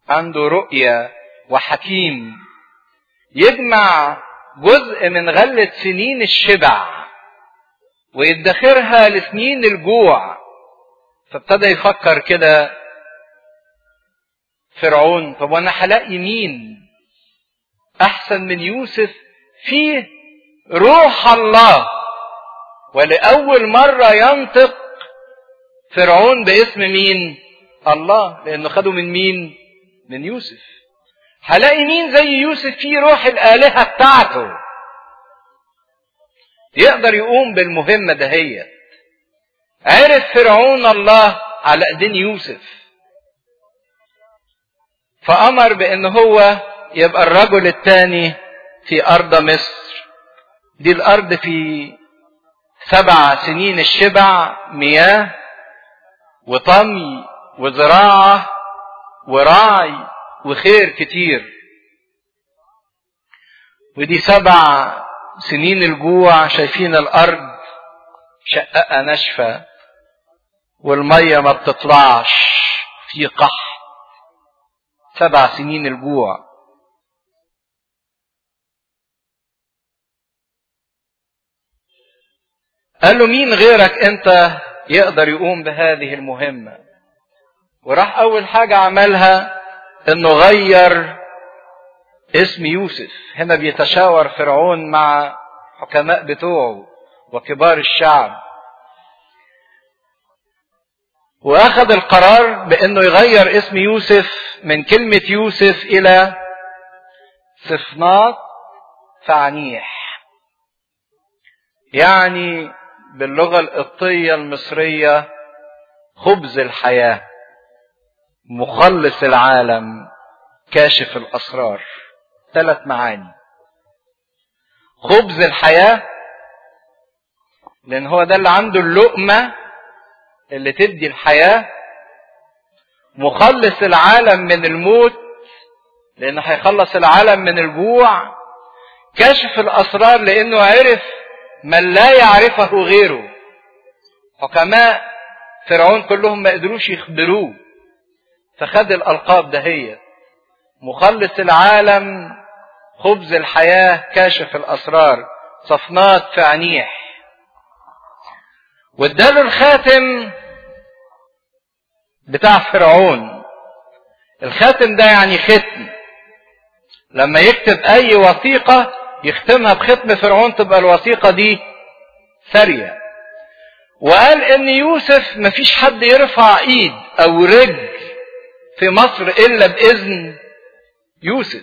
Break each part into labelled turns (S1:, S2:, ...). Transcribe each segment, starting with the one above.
S1: عنده رؤية وحكيم يجمع جزء من غلة سنين الشبع ويدخرها لسنين الجوع فابتدى يفكر كده فرعون طب وانا هلاقي مين احسن من يوسف فيه روح الله ولاول مره ينطق فرعون باسم مين الله لانه خده من مين من يوسف هلاقي مين زي يوسف فيه روح الالهه بتاعته يقدر يقوم بالمهمه دهيت عرف فرعون الله على ايدين يوسف فامر بان هو يبقى الرجل الثاني في ارض مصر دي الارض في سبع سنين الشبع مياه وطمي وزراعه وراعي وخير كتير ودي سبع سنين الجوع شايفين الارض شققه ناشفه والميه ما بتطلعش في قحط سبع سنين الجوع قال له مين غيرك انت يقدر يقوم بهذه المهمة وراح اول حاجة عملها انه غير اسم يوسف هنا بيتشاور فرعون مع حكماء بتوعه وكبار الشعب واخذ القرار بانه يغير اسم يوسف من كلمة يوسف الى صفنات فعنيح يعني باللغة القبطية المصرية خبز الحياة مخلص العالم كاشف الأسرار ثلاث معاني خبز الحياة لأن هو ده اللي عنده اللقمة اللي تدي الحياة مخلص العالم من الموت لأنه هيخلص العالم من الجوع كشف الأسرار لأنه عرف من لا يعرفه غيره حكماء فرعون كلهم ما قدروش يخبروه فخد الألقاب دهية مخلص العالم خبز الحياة كاشف الأسرار صفنات فعنيح واداله الخاتم بتاع فرعون الخاتم ده يعني ختم لما يكتب اي وثيقة يختمها بختم فرعون تبقى الوثيقة دي سارية وقال ان يوسف مفيش حد يرفع ايد او رجل في مصر الا باذن يوسف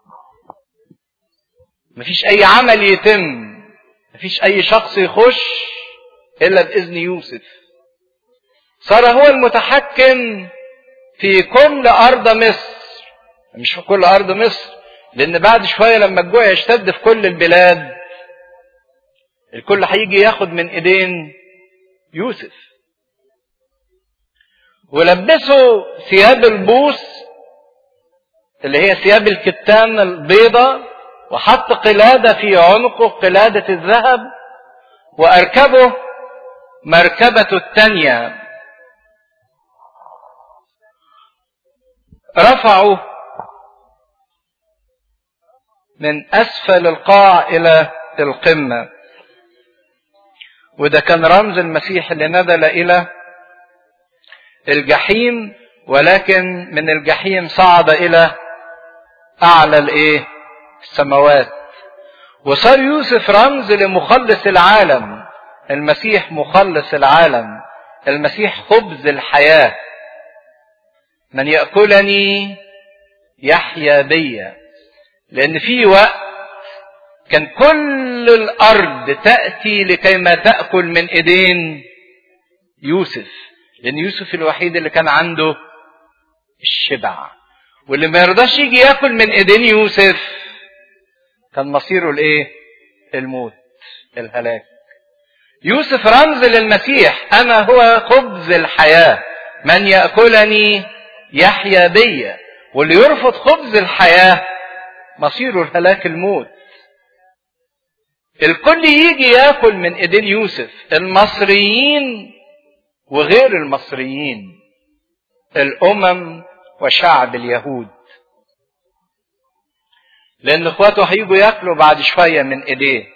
S1: مفيش اي عمل يتم مفيش اي شخص يخش الا باذن يوسف صار هو المتحكم في كل ارض مصر مش في كل ارض مصر لان بعد شويه لما الجوع يشتد في كل البلاد الكل هيجي ياخد من ايدين يوسف ولبسوا ثياب البوس اللي هي ثياب الكتان البيضة وحط قلادة في عنقه قلادة الذهب وأركبه مركبته الثانية رفعوا من أسفل القاع إلى القمة وده كان رمز المسيح اللي نزل إلى الجحيم ولكن من الجحيم صعد إلى أعلى الإيه؟ السماوات وصار يوسف رمز لمخلص العالم المسيح مخلص العالم المسيح خبز الحياة من يأكلني يحيا بي لأن في وقت كان كل الأرض تأتي لكي ما تأكل من إيدين يوسف لأن يوسف الوحيد اللي كان عنده الشبع واللي ما يرضاش يجي ياكل من ايدين يوسف كان مصيره الايه الموت الهلاك يوسف رمز للمسيح انا هو خبز الحياه من ياكلني يحيا بي واللي يرفض خبز الحياه مصيره الهلاك الموت الكل يجي ياكل من ايدين يوسف المصريين وغير المصريين الامم وشعب اليهود لان اخواته هيجوا ياكلوا بعد شويه من ايديه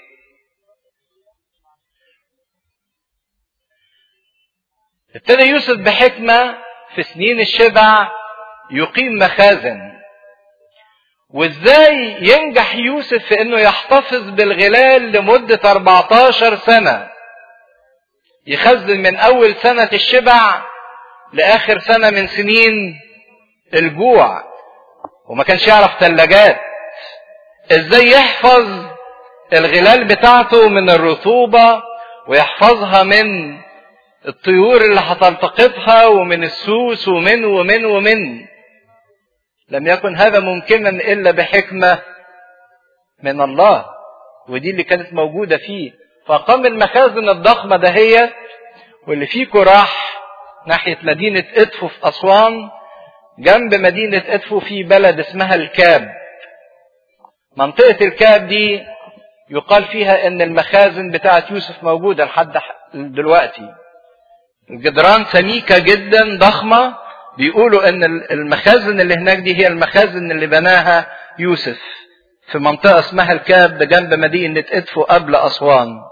S1: ابتدى يوسف بحكمه في سنين الشبع يقيم مخازن وازاي ينجح يوسف في انه يحتفظ بالغلال لمدة 14 سنة يخزن من اول سنة الشبع لاخر سنة من سنين الجوع وما كانش يعرف ثلاجات ازاي يحفظ الغلال بتاعته من الرطوبة ويحفظها من الطيور اللي هتلتقطها ومن السوس ومن ومن ومن لم يكن هذا ممكنا الا بحكمه من الله ودي اللي كانت موجوده فيه فقام المخازن الضخمه دهيت واللي فيكو راح ناحيه مدينه ادفو في اسوان جنب مدينه ادفو في بلد اسمها الكاب منطقه الكاب دي يقال فيها ان المخازن بتاعت يوسف موجوده لحد دلوقتي الجدران سميكه جدا ضخمه بيقولوا ان المخازن اللي هناك دي هي المخازن اللي بناها يوسف في منطقة اسمها الكاب جنب مدينة ادفو قبل اسوان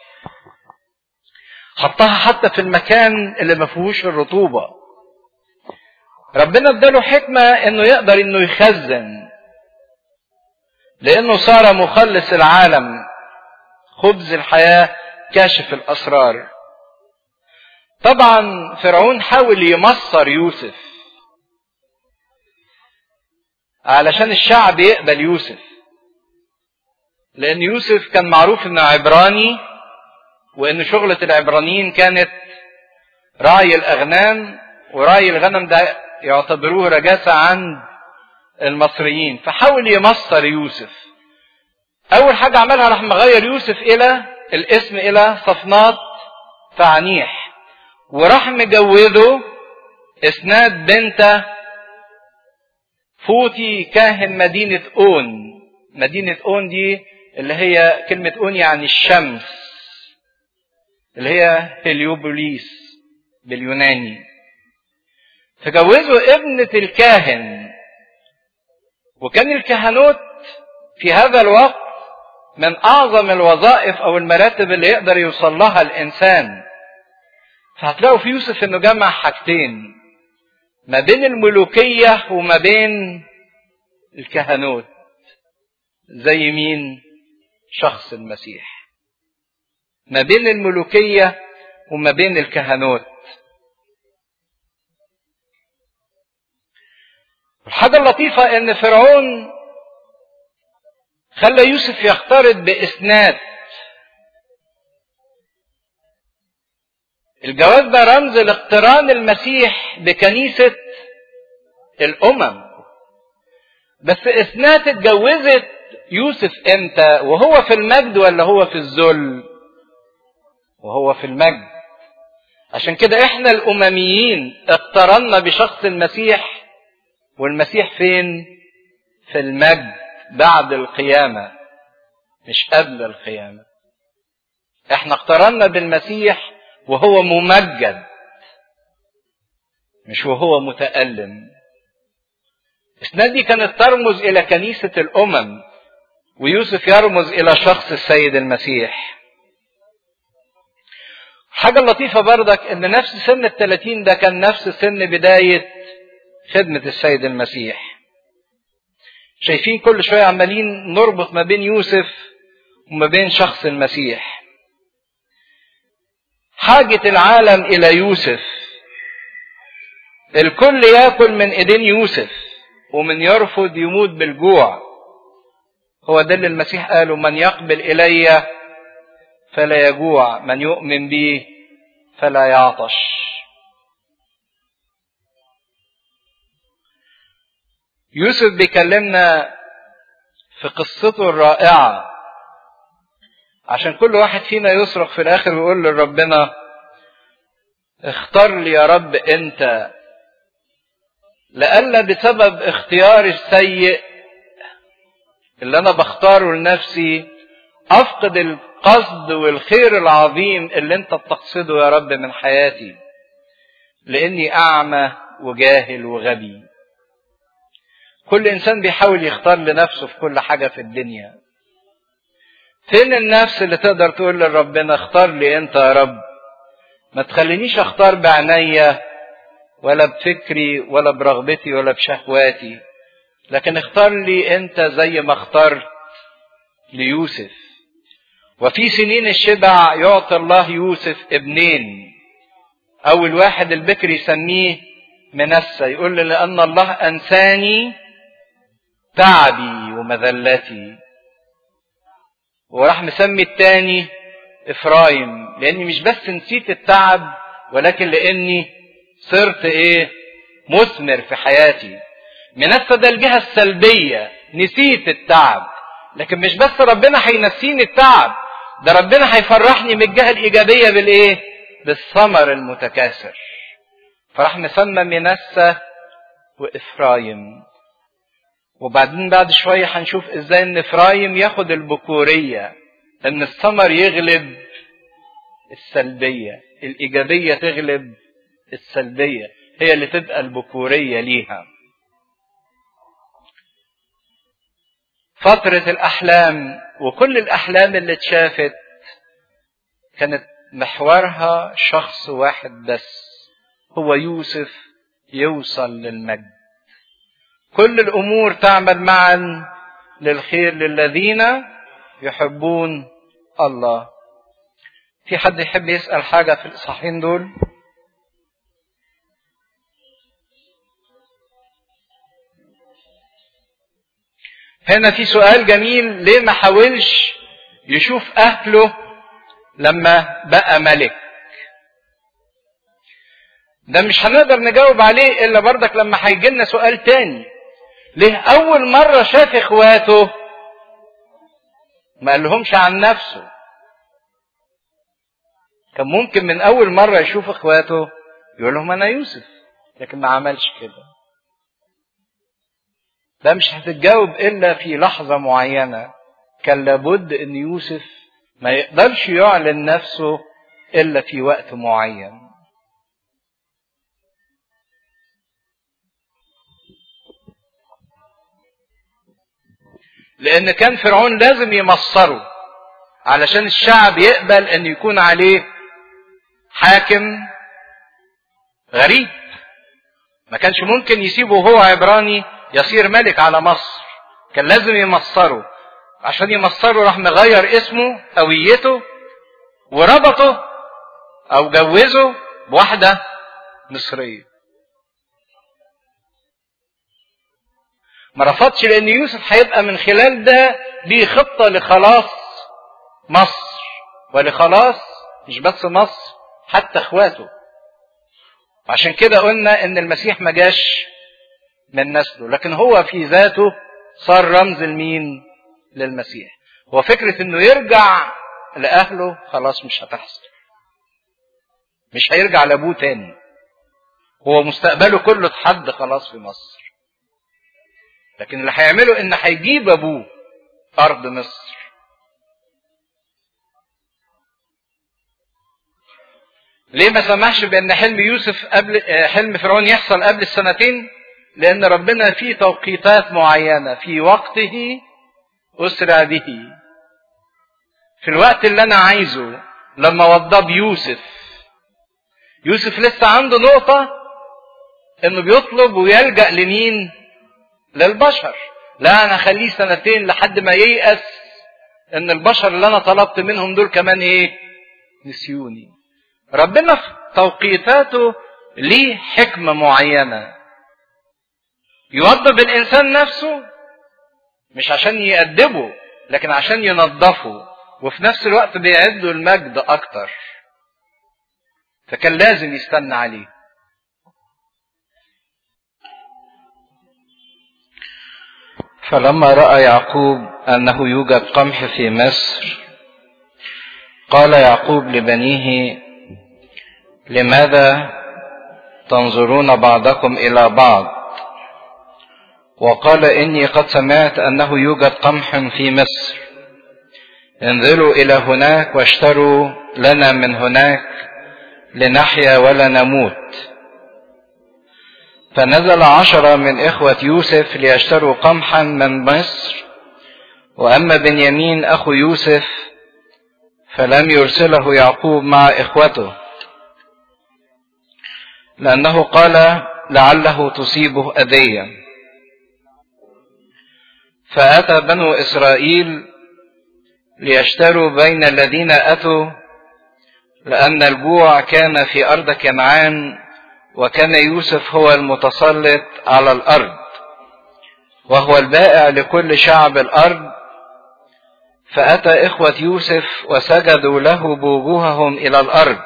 S1: حطها حتى في المكان اللي ما فيهوش الرطوبة ربنا اداله حكمة انه يقدر انه يخزن لانه صار مخلص العالم خبز الحياة كاشف الاسرار طبعا فرعون حاول يمصر يوسف علشان الشعب يقبل يوسف لان يوسف كان معروف انه عبراني وان شغلة العبرانيين كانت راعي الاغنام وراعي الغنم ده يعتبروه رجاسة عند المصريين فحاول يمصر يوسف اول حاجة عملها راح مغير يوسف الى الاسم الى صفنات فعنيح وراح مجوزه اسناد بنت فوتي كاهن مدينة اون مدينة اون دي اللي هي كلمة اون يعني الشمس اللي هي هليوبوليس باليوناني فجوزوا ابنة الكاهن وكان الكهنوت في هذا الوقت من اعظم الوظائف او المراتب اللي يقدر يوصل لها الانسان فهتلاقوا في يوسف انه جمع حاجتين ما بين الملوكية وما بين الكهنوت زي مين شخص المسيح ما بين الملوكية وما بين الكهنوت الحاجة اللطيفة ان فرعون خلى يوسف يختلط بإسناد الجواز ده رمز لاقتران المسيح بكنيسة الأمم بس إسنات اتجوزت يوسف امتى وهو في المجد ولا هو في الذل وهو في المجد عشان كده احنا الأمميين اقترنا بشخص المسيح والمسيح فين في المجد بعد القيامة مش قبل القيامة احنا اقترنا بالمسيح وهو ممجد مش وهو متألم اسناد دي كانت ترمز الى كنيسة الامم ويوسف يرمز الى شخص السيد المسيح حاجة لطيفة بردك ان نفس سن الثلاثين ده كان نفس سن بداية خدمة السيد المسيح شايفين كل شوية عمالين نربط ما بين يوسف وما بين شخص المسيح حاجة العالم إلى يوسف الكل ياكل من إيدين يوسف ومن يرفض يموت بالجوع هو ده اللي المسيح قاله من يقبل إلي فلا يجوع من يؤمن بي فلا يعطش يوسف بيكلمنا في قصته الرائعة عشان كل واحد فينا يصرخ في الآخر ويقول لربنا اختار لي يا رب أنت لألا بسبب اختياري السيء اللي أنا بختاره لنفسي أفقد القصد والخير العظيم اللي أنت بتقصده يا رب من حياتي لأني أعمى وجاهل وغبي كل انسان بيحاول يختار لنفسه في كل حاجة في الدنيا فين النفس اللي تقدر تقول لربنا اختار لي انت يا رب ما تخلينيش اختار بعناية ولا بفكري ولا برغبتي ولا بشهواتي لكن اختار لي انت زي ما اخترت ليوسف وفي سنين الشبع يعطي الله يوسف ابنين اول واحد البكر يسميه منسى يقول لي لان الله انساني تعبي ومذلتي وراح مسمي التاني افرايم لاني مش بس نسيت التعب ولكن لاني صرت ايه مثمر في حياتي منسى ده الجهة السلبية نسيت التعب لكن مش بس ربنا هينسيني التعب ده ربنا هيفرحني من الجهة الإيجابية بالإيه؟ بالثمر المتكاثر. فراح مسمى منسى وإفرايم. وبعدين بعد شوية هنشوف إزاي إن إفرايم ياخد البكورية. إن الثمر يغلب السلبية، الإيجابية تغلب السلبية، هي اللي تبقى البكورية ليها. فترة الأحلام وكل الأحلام اللي اتشافت كانت محورها شخص واحد بس هو يوسف يوصل للمجد كل الأمور تعمل معا للخير للذين يحبون الله في حد يحب يسأل حاجة في الإصحاحين دول؟ هنا في سؤال جميل ليه ما حاولش يشوف اهله لما بقى ملك ده مش هنقدر نجاوب عليه الا بردك لما هيجي لنا سؤال تاني ليه اول مرة شاف اخواته ما قالهمش عن نفسه كان ممكن من اول مرة يشوف اخواته يقول لهم انا يوسف لكن ما عملش كده ده مش هتتجاوب الا في لحظه معينه كان لابد ان يوسف ما يقدرش يعلن نفسه الا في وقت معين لان كان فرعون لازم يمصره علشان الشعب يقبل ان يكون عليه حاكم غريب ما كانش ممكن يسيبه هو عبراني يصير ملك على مصر كان لازم يمصره عشان يمصره راح مغير اسمه هويته وربطه او جوزه بواحدة مصرية ما رفضش لان يوسف هيبقى من خلال ده ليه خطة لخلاص مصر ولخلاص مش بس مصر حتى اخواته عشان كده قلنا ان المسيح ما جاش من نسله لكن هو في ذاته صار رمز لمين للمسيح هو فكرة انه يرجع لأهله خلاص مش هتحصل مش هيرجع لأبوه تاني هو مستقبله كله اتحد خلاص في مصر لكن اللي هيعمله ان هيجيب ابوه ارض مصر ليه ما سمحش بان حلم يوسف قبل حلم فرعون يحصل قبل السنتين لان ربنا في توقيتات معينه في وقته اسرع به في الوقت اللي انا عايزه لما وضب يوسف يوسف لسه عنده نقطه انه بيطلب ويلجا لمين للبشر لا انا اخليه سنتين لحد ما ييأس ان البشر اللي انا طلبت منهم دول كمان ايه نسيوني ربنا في توقيتاته ليه حكمة معينة يوضب الإنسان نفسه مش عشان يأدبه لكن عشان ينظفه وفي نفس الوقت بيعده المجد أكتر فكان لازم يستنى عليه فلما رأى يعقوب أنه يوجد قمح في مصر قال يعقوب لبنيه لماذا تنظرون بعضكم الى بعض وقال اني قد سمعت انه يوجد قمح في مصر انزلوا الى هناك واشتروا لنا من هناك لنحيا ولا نموت فنزل عشرة من إخوة يوسف ليشتروا قمحا من مصر وأما بنيامين أخو يوسف فلم يرسله يعقوب مع إخوته لأنه قال لعله تصيبه أذية فأتى بنو إسرائيل ليشتروا بين الذين أتوا لأن الجوع كان في أرض كنعان وكان يوسف هو المتسلط على الأرض وهو البائع لكل شعب الأرض فأتى إخوة يوسف وسجدوا له بوجوههم إلى الأرض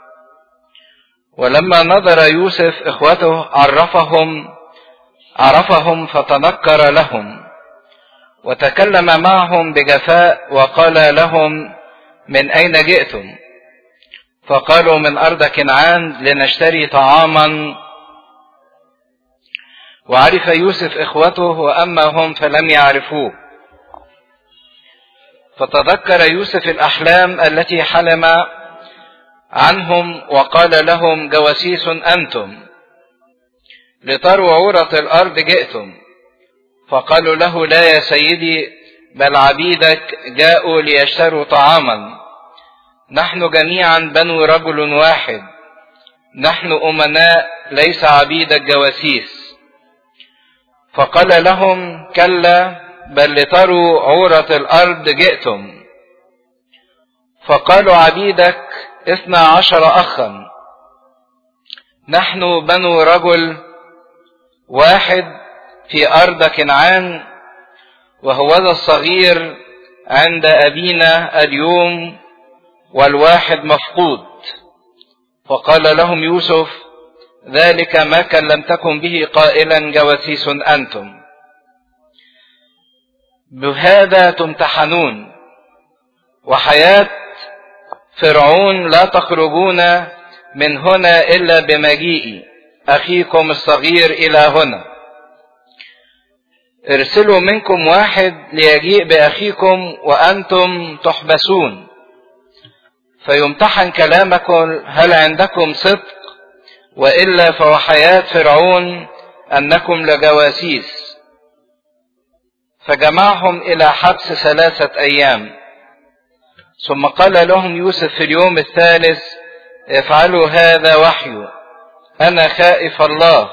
S1: ولما نظر يوسف إخوته عرفهم عرفهم فتنكر لهم وتكلم معهم بجفاء وقال لهم من أين جئتم فقالوا من أرض كنعان لنشتري طعاما وعرف يوسف إخوته وأما هم فلم يعرفوه فتذكر يوسف الأحلام التي حلم عنهم وقال لهم جواسيس أنتم لتروا عورة الأرض جئتم فقالوا له لا يا سيدي بل عبيدك جاءوا ليشتروا طعاما نحن جميعا بنو رجل واحد نحن أمناء ليس عبيدك جواسيس فقال لهم كلا بل لتروا عورة الأرض جئتم فقالوا عبيدك اثنا عشر أخا نحن بنو رجل واحد في أرض كنعان وهو ذا الصغير عند أبينا اليوم والواحد مفقود فقال لهم يوسف ذلك ما كلمتكم به قائلا جواسيس أنتم بهذا تمتحنون وحياة فرعون لا تخرجون من هنا إلا بمجيئي أخيكم الصغير إلى هنا ارسلوا منكم واحد ليجيء بأخيكم وأنتم تحبسون فيمتحن كلامكم هل عندكم صدق وإلا فهو حياة فرعون أنكم لجواسيس فجمعهم إلى حبس ثلاثة أيام ثم قال لهم يوسف في اليوم الثالث افعلوا هذا وحي أنا خائف الله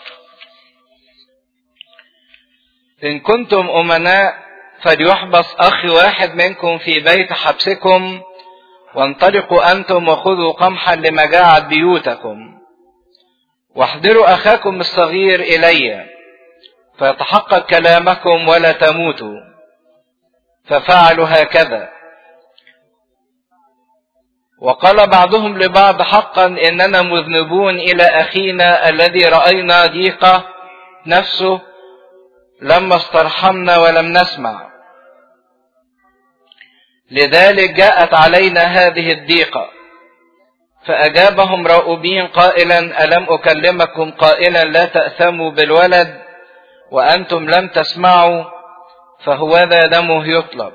S1: إن كنتم أمناء فليحبس أخ واحد منكم في بيت حبسكم وانطلقوا أنتم وخذوا قمحا لمجاعة بيوتكم واحضروا أخاكم الصغير إلي فيتحقق كلامكم ولا تموتوا ففعلوا هكذا وقال بعضهم لبعض حقا إننا مذنبون إلى أخينا الذي رأينا ضيقة نفسه لما استرحمنا ولم نسمع لذلك جاءت علينا هذه الضيقة فأجابهم راؤوبين قائلا ألم أكلمكم قائلا لا تأثموا بالولد وأنتم لم تسمعوا فهو ذا دمه يطلب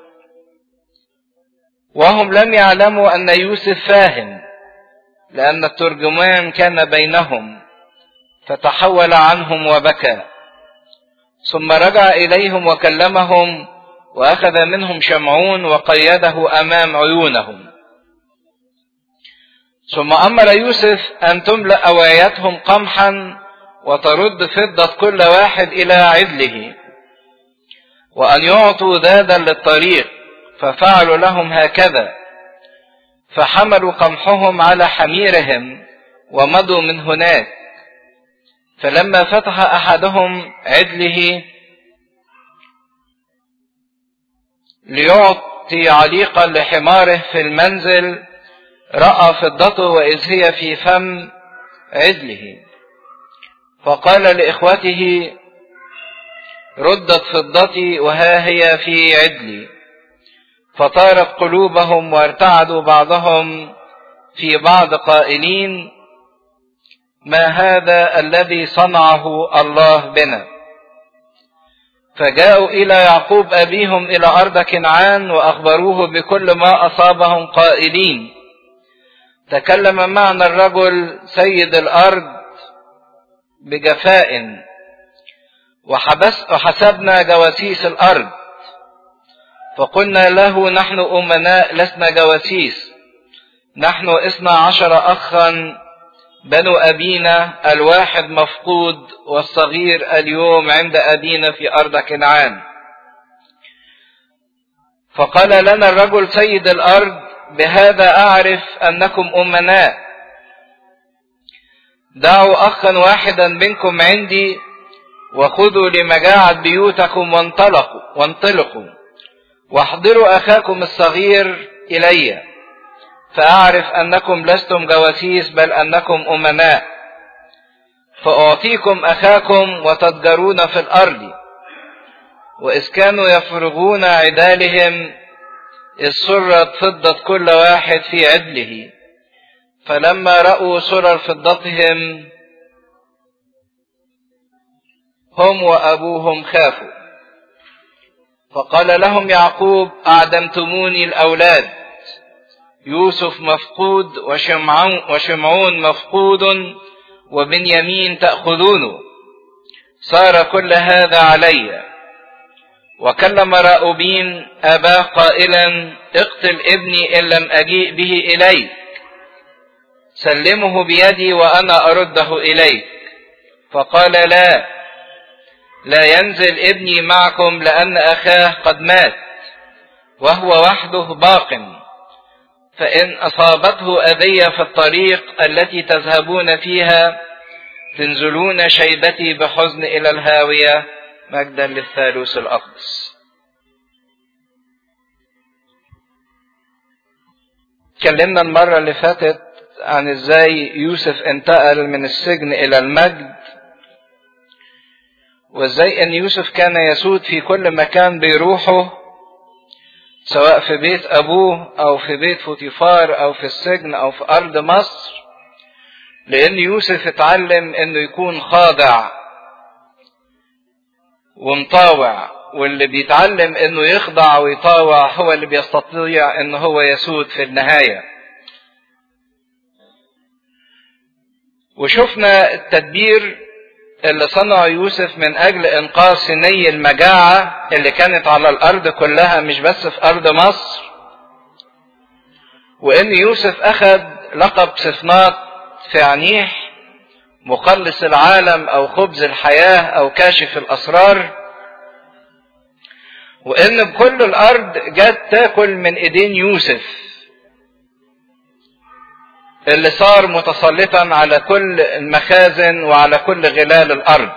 S1: وهم لم يعلموا أن يوسف فاهم لأن الترجمان كان بينهم فتحول عنهم وبكى ثم رجع إليهم وكلمهم وأخذ منهم شمعون وقيده أمام عيونهم ثم أمر يوسف أن تملأ أوايتهم قمحا وترد فضة كل واحد إلى عدله وأن يعطوا ذادا للطريق ففعلوا لهم هكذا فحملوا قمحهم على حميرهم ومضوا من هناك فلما فتح أحدهم عدله ليعطي عليقا لحماره في المنزل رأى فضته وإذ هي في فم عدله فقال لإخوته ردت فضتي وها هي في عدلي فطارت قلوبهم وارتعدوا بعضهم في بعض قائلين ما هذا الذي صنعه الله بنا فجاءوا إلى يعقوب أبيهم إلى أرض كنعان وأخبروه بكل ما أصابهم قائلين تكلم معنا الرجل سيد الأرض بجفاء وحبس وحسبنا جواسيس الأرض فقلنا له نحن أمناء لسنا جواسيس نحن اثنا عشر أخا بنو أبينا الواحد مفقود والصغير اليوم عند أبينا في أرض كنعان فقال لنا الرجل سيد الأرض بهذا أعرف أنكم أمناء دعوا أخا واحدا منكم عندي وخذوا لمجاعة بيوتكم وانطلقوا وانطلقوا واحضروا أخاكم الصغير إلي فأعرف أنكم لستم جواسيس بل أنكم أمناء فأعطيكم أخاكم وتتجرون في الأرض وإذ كانوا يفرغون عدالهم إذ سرت فضة كل واحد في عدله فلما رأوا سرر فضتهم هم وأبوهم خافوا فقال لهم يعقوب أعدمتموني الأولاد يوسف مفقود وشمعون, وشمعون مفقود وبنيامين تأخذونه صار كل هذا علي وكلم راؤوبين أباه قائلا اقتل ابني إن لم أجيء به إليك سلمه بيدي وأنا أرده إليك فقال لا لا ينزل ابني معكم لأن أخاه قد مات وهو وحده باق فإن أصابته أذية في الطريق التي تذهبون فيها تنزلون شيبتي بحزن إلى الهاوية مجدا للثالوث الأقدس اتكلمنا المرة اللي فاتت عن ازاي يوسف انتقل من السجن الى المجد وازاي ان يوسف كان يسود في كل مكان بيروحه سواء في بيت ابوه او في بيت فوتيفار او في السجن او في ارض مصر لان يوسف اتعلم انه يكون خاضع ومطاوع واللي بيتعلم انه يخضع ويطاوع هو اللي بيستطيع ان هو يسود في النهايه وشفنا التدبير اللي صنعه يوسف من اجل انقاذ سني المجاعة اللي كانت على الارض كلها مش بس في ارض مصر وان يوسف اخذ لقب صفنات في عنيح مخلص العالم او خبز الحياة او كاشف الاسرار وان بكل الارض جت تاكل من ايدين يوسف اللي صار متسلطا على كل المخازن وعلى كل غلال الارض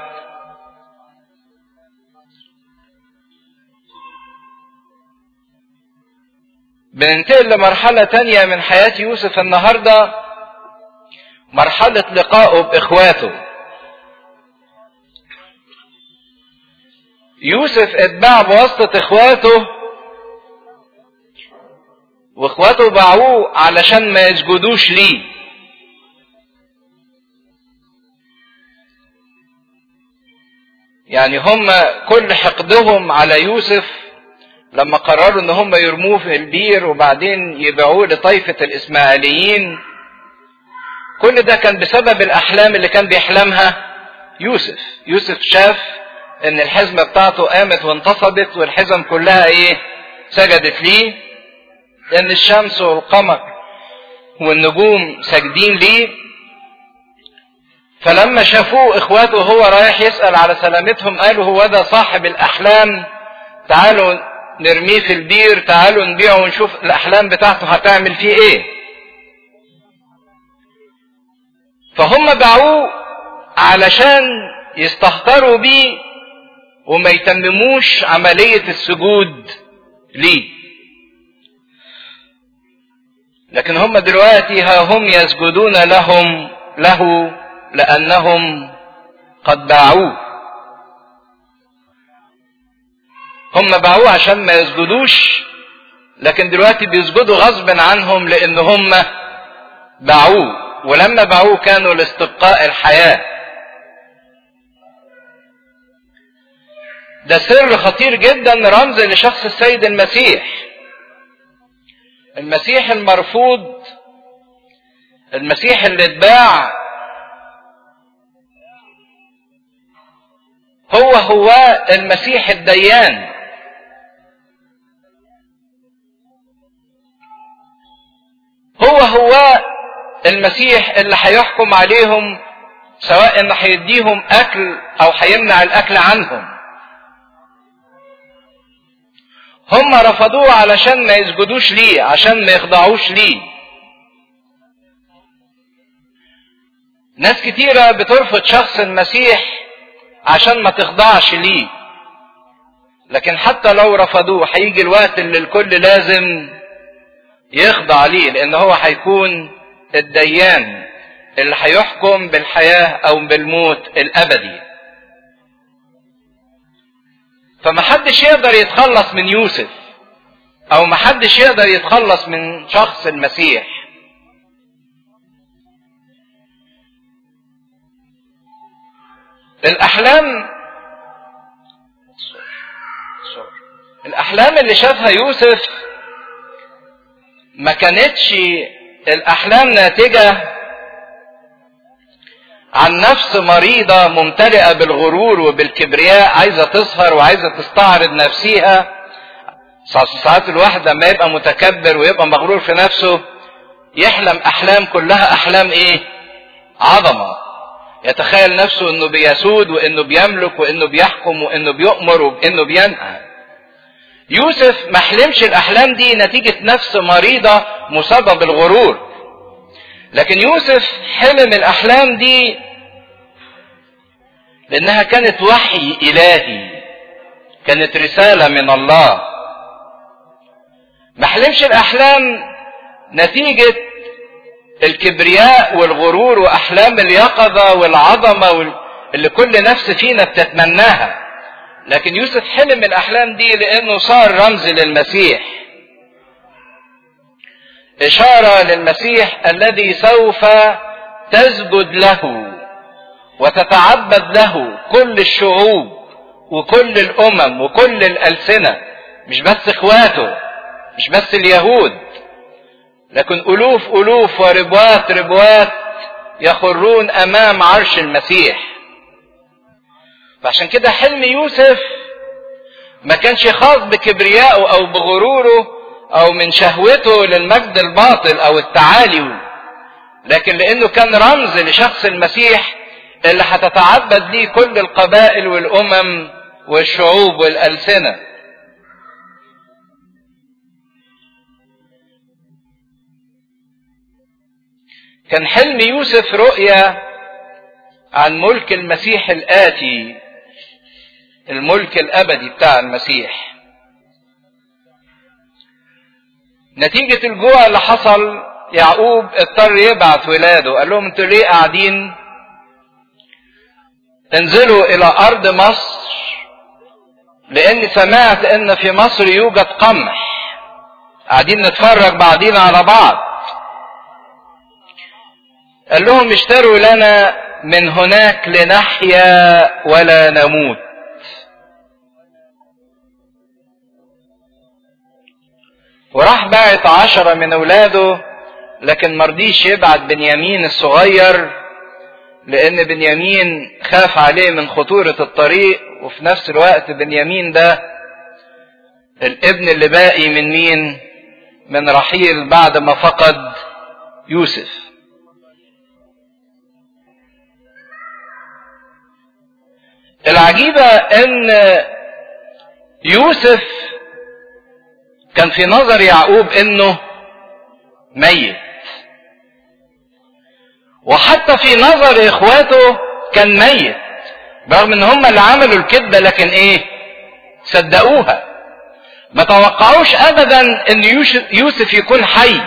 S1: بننتقل لمرحلة تانية من حياة يوسف النهاردة مرحلة لقائه بإخواته يوسف اتباع بواسطة إخواته واخواته باعوه علشان ما يسجدوش ليه يعني هم كل حقدهم على يوسف لما قرروا ان هم يرموه في البير وبعدين يبيعوه لطائفة الاسماعيليين كل ده كان بسبب الاحلام اللي كان بيحلمها يوسف يوسف شاف ان الحزمة بتاعته قامت وانتصبت والحزم كلها ايه سجدت ليه لأن الشمس والقمر والنجوم ساجدين ليه فلما شافوه اخواته وهو رايح يسأل على سلامتهم قالوا هو ده صاحب الأحلام تعالوا نرميه في البير تعالوا نبيعه ونشوف الأحلام بتاعته هتعمل فيه ايه فهم باعوه علشان يستهتروا بيه وما يتمموش عملية السجود ليه لكن هم دلوقتي ها هم يسجدون لهم له لأنهم قد باعوه هم باعوه عشان ما يسجدوش لكن دلوقتي بيسجدوا غصب عنهم لأن هم باعوه ولما باعوه كانوا لاستبقاء الحياة ده سر خطير جدا رمز لشخص السيد المسيح المسيح المرفوض المسيح اللي اتباع هو هو المسيح الديان هو هو المسيح اللي هيحكم عليهم سواء ان هيديهم اكل او هيمنع الاكل عنهم هم رفضوه علشان ما يسجدوش ليه عشان ما يخضعوش ليه ناس كتيرة بترفض شخص المسيح عشان ما تخضعش ليه لكن حتى لو رفضوه هيجي الوقت اللي الكل لازم يخضع ليه لان هو هيكون الديان اللي هيحكم بالحياة او بالموت الابدي فمحدش يقدر يتخلص من يوسف او محدش يقدر يتخلص من شخص المسيح الاحلام الاحلام اللي شافها يوسف ما كانتش الاحلام ناتجه عن نفس مريضه ممتلئه بالغرور وبالكبرياء عايزه تسهر وعايزه تستعرض نفسيها ساعات الواحد لما يبقى متكبر ويبقى مغرور في نفسه يحلم احلام كلها احلام ايه عظمه يتخيل نفسه انه بيسود وانه بيملك وانه بيحكم وانه بيؤمر وانه بينهى يوسف ما حلمش الاحلام دي نتيجه نفس مريضه مصابه بالغرور لكن يوسف حلم الاحلام دي لانها كانت وحي الهي كانت رساله من الله ما حلمش الاحلام نتيجه الكبرياء والغرور واحلام اليقظه والعظمه اللي كل نفس فينا بتتمناها لكن يوسف حلم الاحلام دي لانه صار رمز للمسيح اشاره للمسيح الذي سوف تسجد له وتتعبد له كل الشعوب وكل الامم وكل الالسنه مش بس اخواته مش بس اليهود لكن الوف الوف وربوات ربوات يخرون امام عرش المسيح فعشان كده حلم يوسف ما كانش خاص بكبريائه او بغروره او من شهوته للمجد الباطل او التعالي لكن لانه كان رمز لشخص المسيح اللي هتتعبد ليه كل القبائل والامم والشعوب والالسنه كان حلم يوسف رؤيا عن ملك المسيح الآتي الملك الأبدي بتاع المسيح نتيجة الجوع اللي حصل يعقوب اضطر يبعت ولاده قال لهم انتوا ليه قاعدين انزلوا الى ارض مصر لاني سمعت ان في مصر يوجد قمح قاعدين نتفرج بعضين على بعض قال لهم اشتروا لنا من هناك لنحيا ولا نموت وراح بعت عشرة من اولاده لكن مرضيش يبعت بنيامين الصغير لان بنيامين خاف عليه من خطورة الطريق وفي نفس الوقت بنيامين ده الابن اللي باقي من مين من رحيل بعد ما فقد يوسف العجيبة ان يوسف كان في نظر يعقوب انه ميت وحتى في نظر اخواته كان ميت رغم ان هم اللي عملوا الكذبة لكن ايه صدقوها ما توقعوش ابدا ان يوسف يكون حي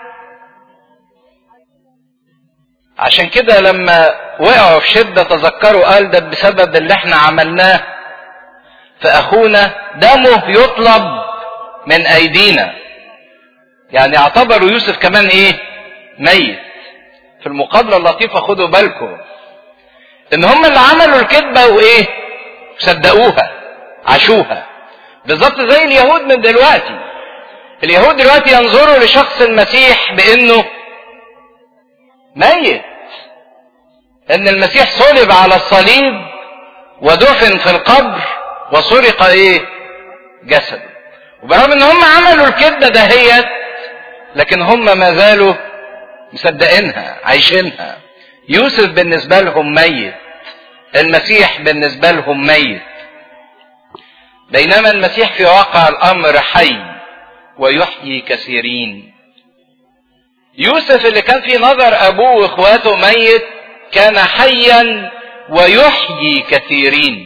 S1: عشان كده لما وقعوا في شدة تذكروا قال ده بسبب اللي احنا عملناه فأخونا دمه يطلب من أيدينا يعني اعتبروا يوسف كمان ايه ميت في المقابلة اللطيفة خدوا بالكم ان هم اللي عملوا الكذبة وايه صدقوها عاشوها بالظبط زي اليهود من دلوقتي اليهود دلوقتي ينظروا لشخص المسيح بانه ميت ان المسيح صلب على الصليب ودفن في القبر وسرق ايه جسده وبرغم ان هم عملوا الكذبه دهيت لكن هم ما زالوا مصدقينها عايشينها يوسف بالنسبه لهم ميت المسيح بالنسبه لهم ميت بينما المسيح في واقع الامر حي ويحيي كثيرين يوسف اللي كان في نظر ابوه واخواته ميت كان حيا ويحيي كثيرين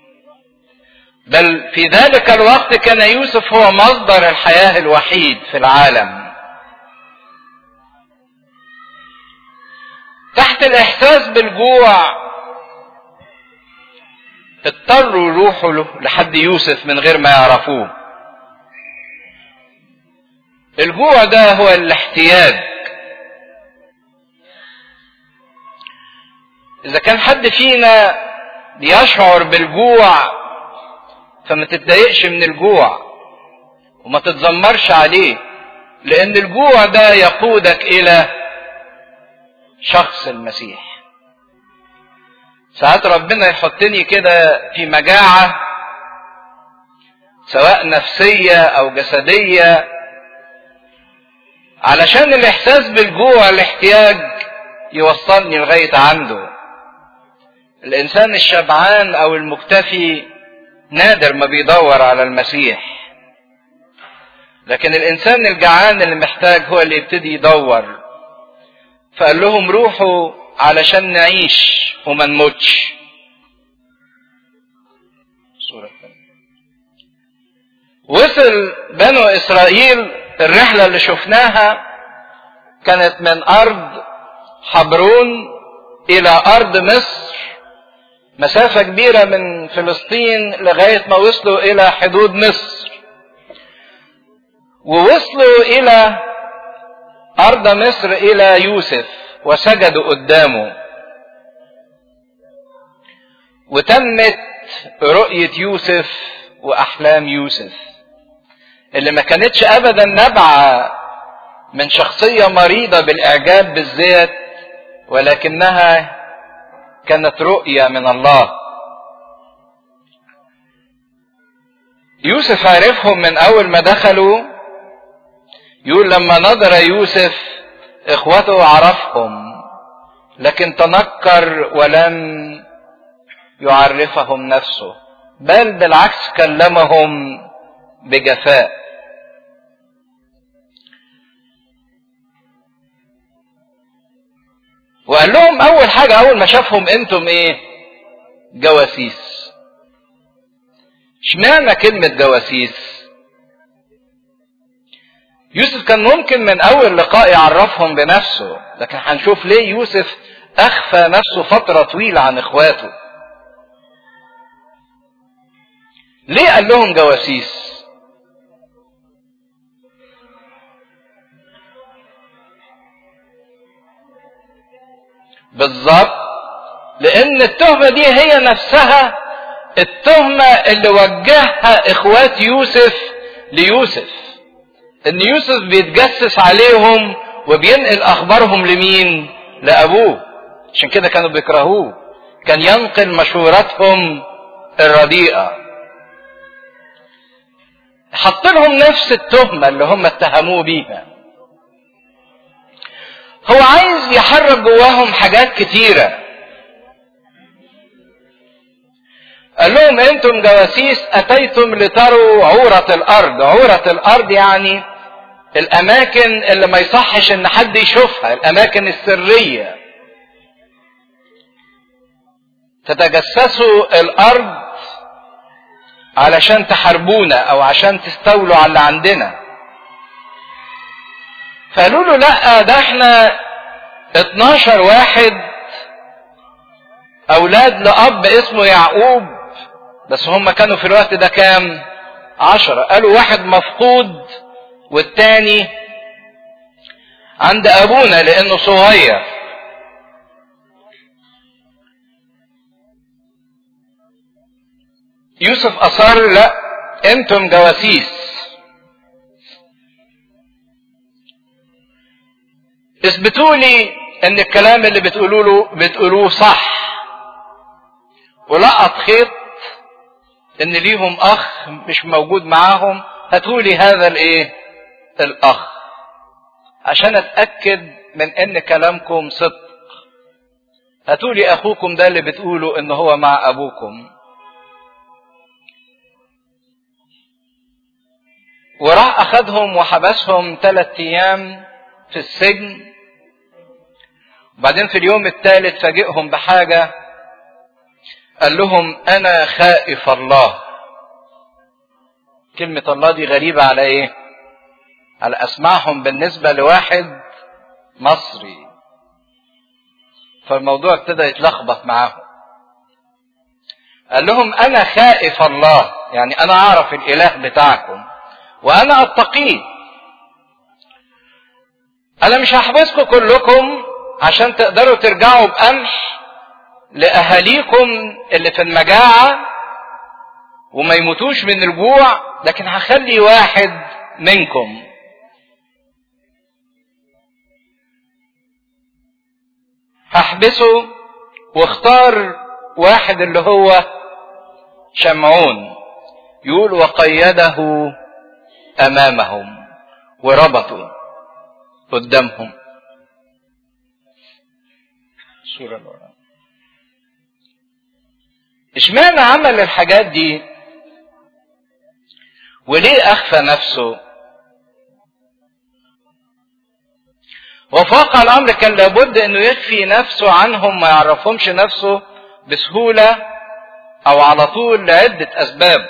S1: بل في ذلك الوقت كان يوسف هو مصدر الحياه الوحيد في العالم تحت الاحساس بالجوع اضطروا يروحوا له لحد يوسف من غير ما يعرفوه الجوع ده هو الاحتياج اذا كان حد فينا بيشعر بالجوع فما تتضايقش من الجوع وما تتذمرش عليه لان الجوع ده يقودك الى شخص المسيح ساعات ربنا يحطني كده في مجاعة سواء نفسية أو جسدية علشان الإحساس بالجوع الاحتياج يوصلني لغاية عنده الإنسان الشبعان أو المكتفي نادر ما بيدور على المسيح لكن الإنسان الجعان اللي محتاج هو اللي يبتدي يدور فقال لهم روحوا علشان نعيش وما نموتش صورة وصل بنو اسرائيل الرحلة اللي شفناها كانت من ارض حبرون الى ارض مصر مسافة كبيرة من فلسطين لغاية ما وصلوا الى حدود مصر ووصلوا الى ارض مصر الى يوسف وسجدوا قدامه وتمت رؤية يوسف وأحلام يوسف اللي ما كانتش أبدا نبعة من شخصية مريضة بالإعجاب بالذات ولكنها كانت رؤية من الله يوسف عرفهم من أول ما دخلوا يقول لما نظر يوسف إخوته عرفهم لكن تنكر ولم يعرفهم نفسه بل بالعكس كلمهم بجفاء وقال لهم اول حاجه اول ما شافهم انتم ايه جواسيس اشمعنى كلمه جواسيس يوسف كان ممكن من اول لقاء يعرفهم بنفسه لكن هنشوف ليه يوسف اخفى نفسه فتره طويله عن اخواته ليه قال لهم جواسيس بالظبط لان التهمه دي هي نفسها التهمه اللي وجهها اخوات يوسف ليوسف ان يوسف بيتجسس عليهم وبينقل اخبارهم لمين لابوه عشان كده كانوا بيكرهوه كان ينقل مشوراتهم الرديئه حط لهم نفس التهمه اللي هم اتهموه بيها هو عايز يحرك جواهم حاجات كتيره قال لهم انتم جواسيس اتيتم لتروا عورة الارض عورة الارض يعني الاماكن اللي ما يصحش ان حد يشوفها الاماكن السرية تتجسسوا الارض علشان تحاربونا او عشان تستولوا على اللي عندنا فقالوا له لا ده احنا 12 واحد اولاد لاب اسمه يعقوب بس هم كانوا في الوقت ده كام عشرة قالوا واحد مفقود والتاني عند ابونا لانه صغير يوسف اصر لا انتم جواسيس اثبتوا لي ان الكلام اللي بتقولوا له بتقولوه صح ولقط خيط ان ليهم اخ مش موجود معاهم هاتولي هذا الايه الاخ عشان اتاكد من ان كلامكم صدق هاتولي اخوكم ده اللي بتقولوا ان هو مع ابوكم وراح اخذهم وحبسهم ثلاثة ايام في السجن وبعدين في اليوم الثالث فاجئهم بحاجة قال لهم انا خائف الله كلمة الله دي غريبة على ايه على اسمعهم بالنسبة لواحد مصري فالموضوع ابتدى يتلخبط معاهم قال لهم انا خائف الله يعني انا اعرف الاله بتاعكم وانا اتقيه انا مش هحبسكم كلكم عشان تقدروا ترجعوا بقمح لاهاليكم اللي في المجاعه وما يموتوش من الجوع لكن هخلي واحد منكم هحبسه واختار واحد اللي هو شمعون يقول وقيده امامهم وربطوا قدامهم الصورة اللي وراها اشمعنى عمل الحاجات دي وليه اخفى نفسه وفوق الامر كان لابد انه يخفي نفسه عنهم ما يعرفهمش نفسه بسهولة او على طول لعدة اسباب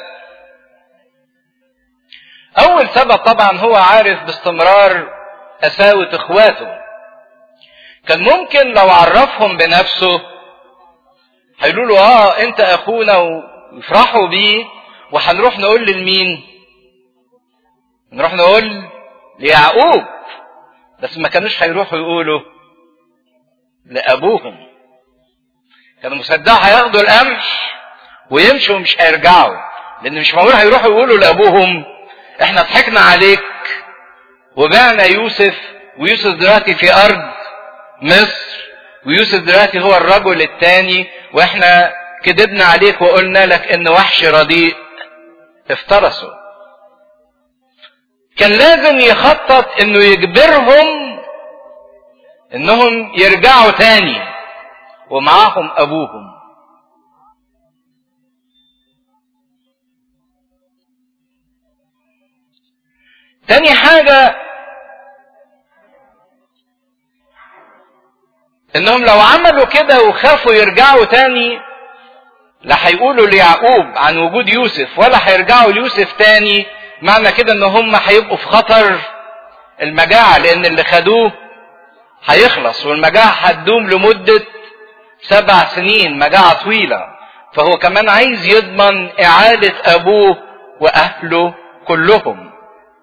S1: اول سبب طبعا هو عارف باستمرار قساوة اخواته كان ممكن لو عرفهم بنفسه هيقولوا له اه انت اخونا ويفرحوا بيه وهنروح نقول لمين نروح نقول ليعقوب بس ما كانوش هيروحوا يقولوا لابوهم كانوا مصدقوا هياخدوا القمح ويمشوا ومش هيرجعوا لان مش معقول هيروحوا يقولوا لابوهم احنا ضحكنا عليك وبعنا يوسف ويوسف دلوقتي في ارض مصر ويوسف دلوقتي هو الرجل الثاني واحنا كذبنا عليك وقلنا لك ان وحش رديء افترسوا كان لازم يخطط انه يجبرهم انهم يرجعوا تاني ومعاهم ابوهم تاني حاجة انهم لو عملوا كده وخافوا يرجعوا تاني لا هيقولوا ليعقوب عن وجود يوسف ولا هيرجعوا ليوسف تاني معنى كده ان هم هيبقوا في خطر المجاعة لان اللي خدوه هيخلص والمجاعة هتدوم لمدة سبع سنين مجاعة طويلة فهو كمان عايز يضمن اعادة ابوه واهله كلهم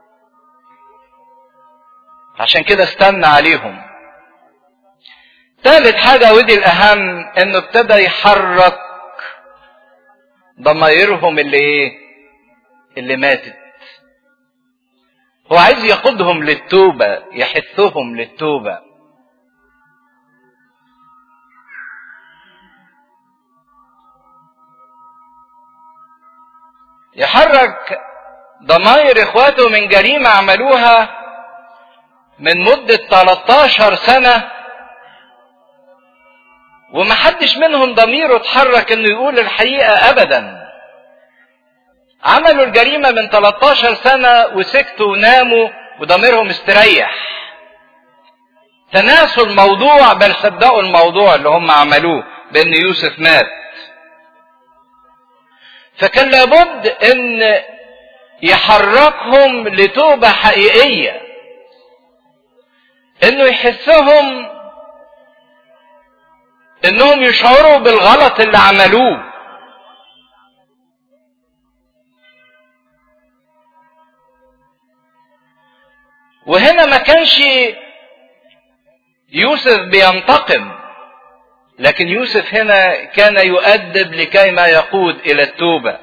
S1: عشان كده استنى عليهم ثالث حاجة ودي الأهم إنه ابتدى يحرك ضمايرهم اللي إيه؟ اللي ماتت. هو عايز يقودهم للتوبة، يحثهم للتوبة. يحرك ضماير اخواته من جريمة عملوها من مدة 13 سنة ومحدش منهم ضميره اتحرك انه يقول الحقيقة ابدا عملوا الجريمة من 13 سنة وسكتوا وناموا وضميرهم استريح تناسوا الموضوع بل صدقوا الموضوع اللي هم عملوه بان يوسف مات فكان لابد ان يحركهم لتوبة حقيقية انه يحسهم انهم يشعروا بالغلط اللي عملوه وهنا ما كانش يوسف بينتقم لكن يوسف هنا كان يؤدب لكي ما يقود الى التوبه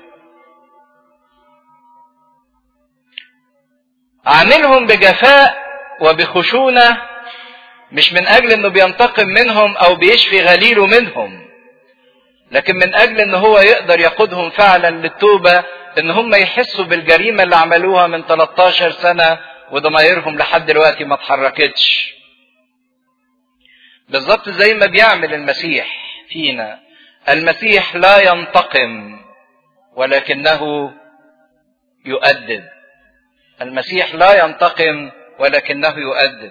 S1: عاملهم بجفاء وبخشونه مش من اجل انه بينتقم منهم او بيشفي غليله منهم لكن من اجل ان هو يقدر يقودهم فعلا للتوبة ان هم يحسوا بالجريمة اللي عملوها من 13 سنة وضمايرهم لحد دلوقتي ما اتحركتش بالظبط زي ما بيعمل المسيح فينا المسيح لا ينتقم ولكنه يؤدب المسيح لا ينتقم ولكنه يؤدب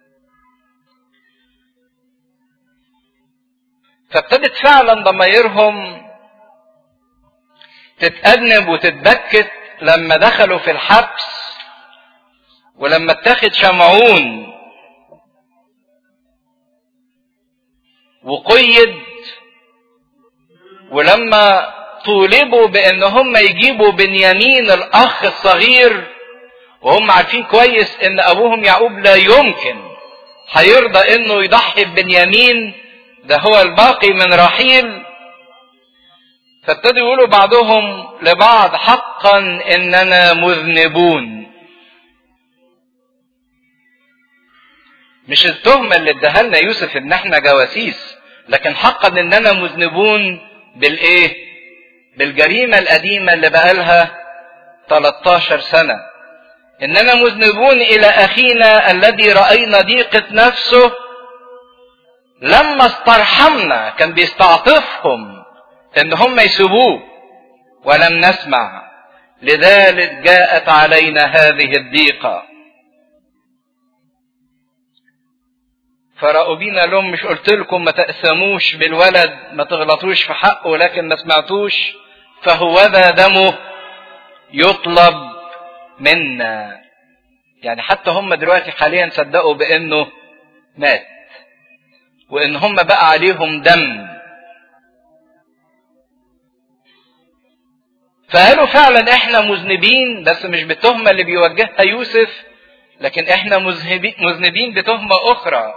S1: فابتدت فعلا ضمايرهم تتأنب وتتبكت لما دخلوا في الحبس ولما اتخذ شمعون وقيد ولما طولبوا بان هم يجيبوا بنيامين الاخ الصغير وهم عارفين كويس ان ابوهم يعقوب لا يمكن هيرضى انه يضحي ببنيامين ده هو الباقي من رحيل فابتدوا يقولوا بعضهم لبعض حقا اننا مذنبون مش التهمه اللي اداها لنا يوسف ان احنا جواسيس لكن حقا اننا مذنبون بالايه بالجريمه القديمه اللي بقالها 13 سنه اننا مذنبون الى اخينا الذي راينا ضيقه نفسه لما استرحمنا كان بيستعطفهم ان هم يسيبوه ولم نسمع لذلك جاءت علينا هذه الضيقه فرأوا بينا لهم مش قلت لكم ما تأسموش بالولد ما تغلطوش في حقه لكن ما سمعتوش فهو ذا دمه يطلب منا يعني حتى هم دلوقتي حاليا صدقوا بانه مات وان هم بقى عليهم دم فقالوا فعلا احنا مذنبين بس مش بالتهمة اللي بيوجهها يوسف لكن احنا مذنبين بتهمة اخرى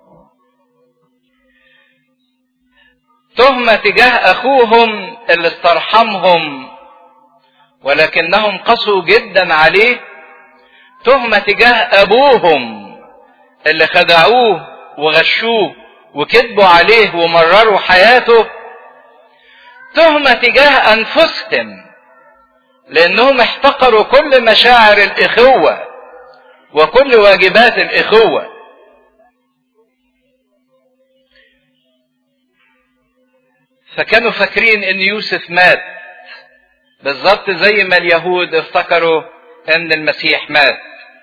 S1: تهمة تجاه اخوهم اللي استرحمهم ولكنهم قسوا جدا عليه تهمة تجاه ابوهم اللي خدعوه وغشوه وكذبوا عليه ومرروا حياته تهمة تجاه انفسهم لانهم احتقروا كل مشاعر الاخوة وكل واجبات الاخوة فكانوا فاكرين ان يوسف مات بالظبط زي ما اليهود افتكروا ان المسيح مات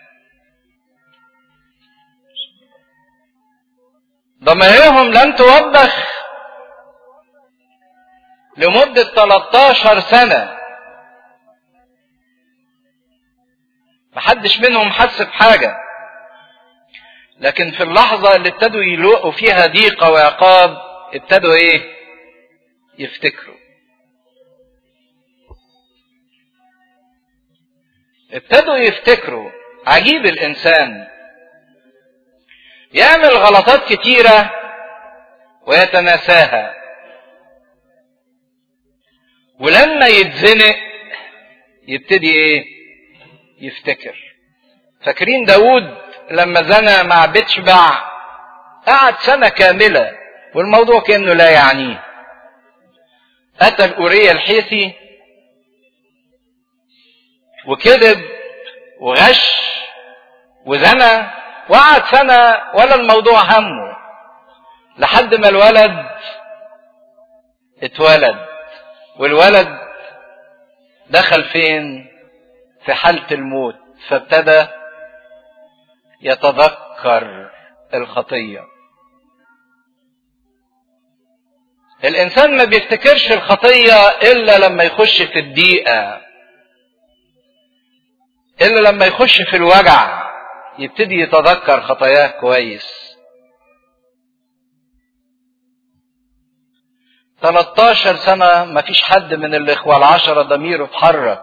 S1: ضمائرهم لم توبخ لمدة 13 سنة محدش منهم حس بحاجة لكن في اللحظة اللي ابتدوا يلوقوا فيها ضيقة وعقاب ابتدوا ايه يفتكروا ابتدوا يفتكروا عجيب الانسان يعمل غلطات كتيرة ويتناساها ولما يتزنق يبتدي ايه يفتكر فاكرين داود لما زنى مع بتشبع قعد سنة كاملة والموضوع كأنه لا يعنيه قتل أوريا الحيثي وكذب وغش وزنى وقعد سنة ولا الموضوع همه لحد ما الولد اتولد والولد دخل فين في حالة الموت فابتدى يتذكر الخطية الإنسان ما بيفتكرش الخطية إلا لما يخش في الضيقة إلا لما يخش في الوجع يبتدي يتذكر خطاياه كويس 13 سنة ما فيش حد من الإخوة العشرة ضميره اتحرك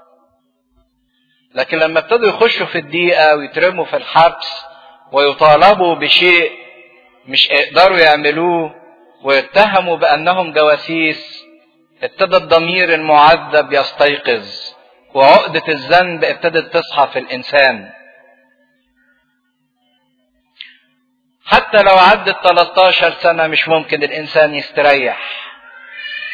S1: لكن لما ابتدوا يخشوا في الضيقة ويترموا في الحبس ويطالبوا بشيء مش يقدروا يعملوه ويتهموا بأنهم جواسيس ابتدى الضمير المعذب يستيقظ وعقدة الذنب ابتدت تصحى في الإنسان حتى لو عدت 13 سنة مش ممكن الإنسان يستريح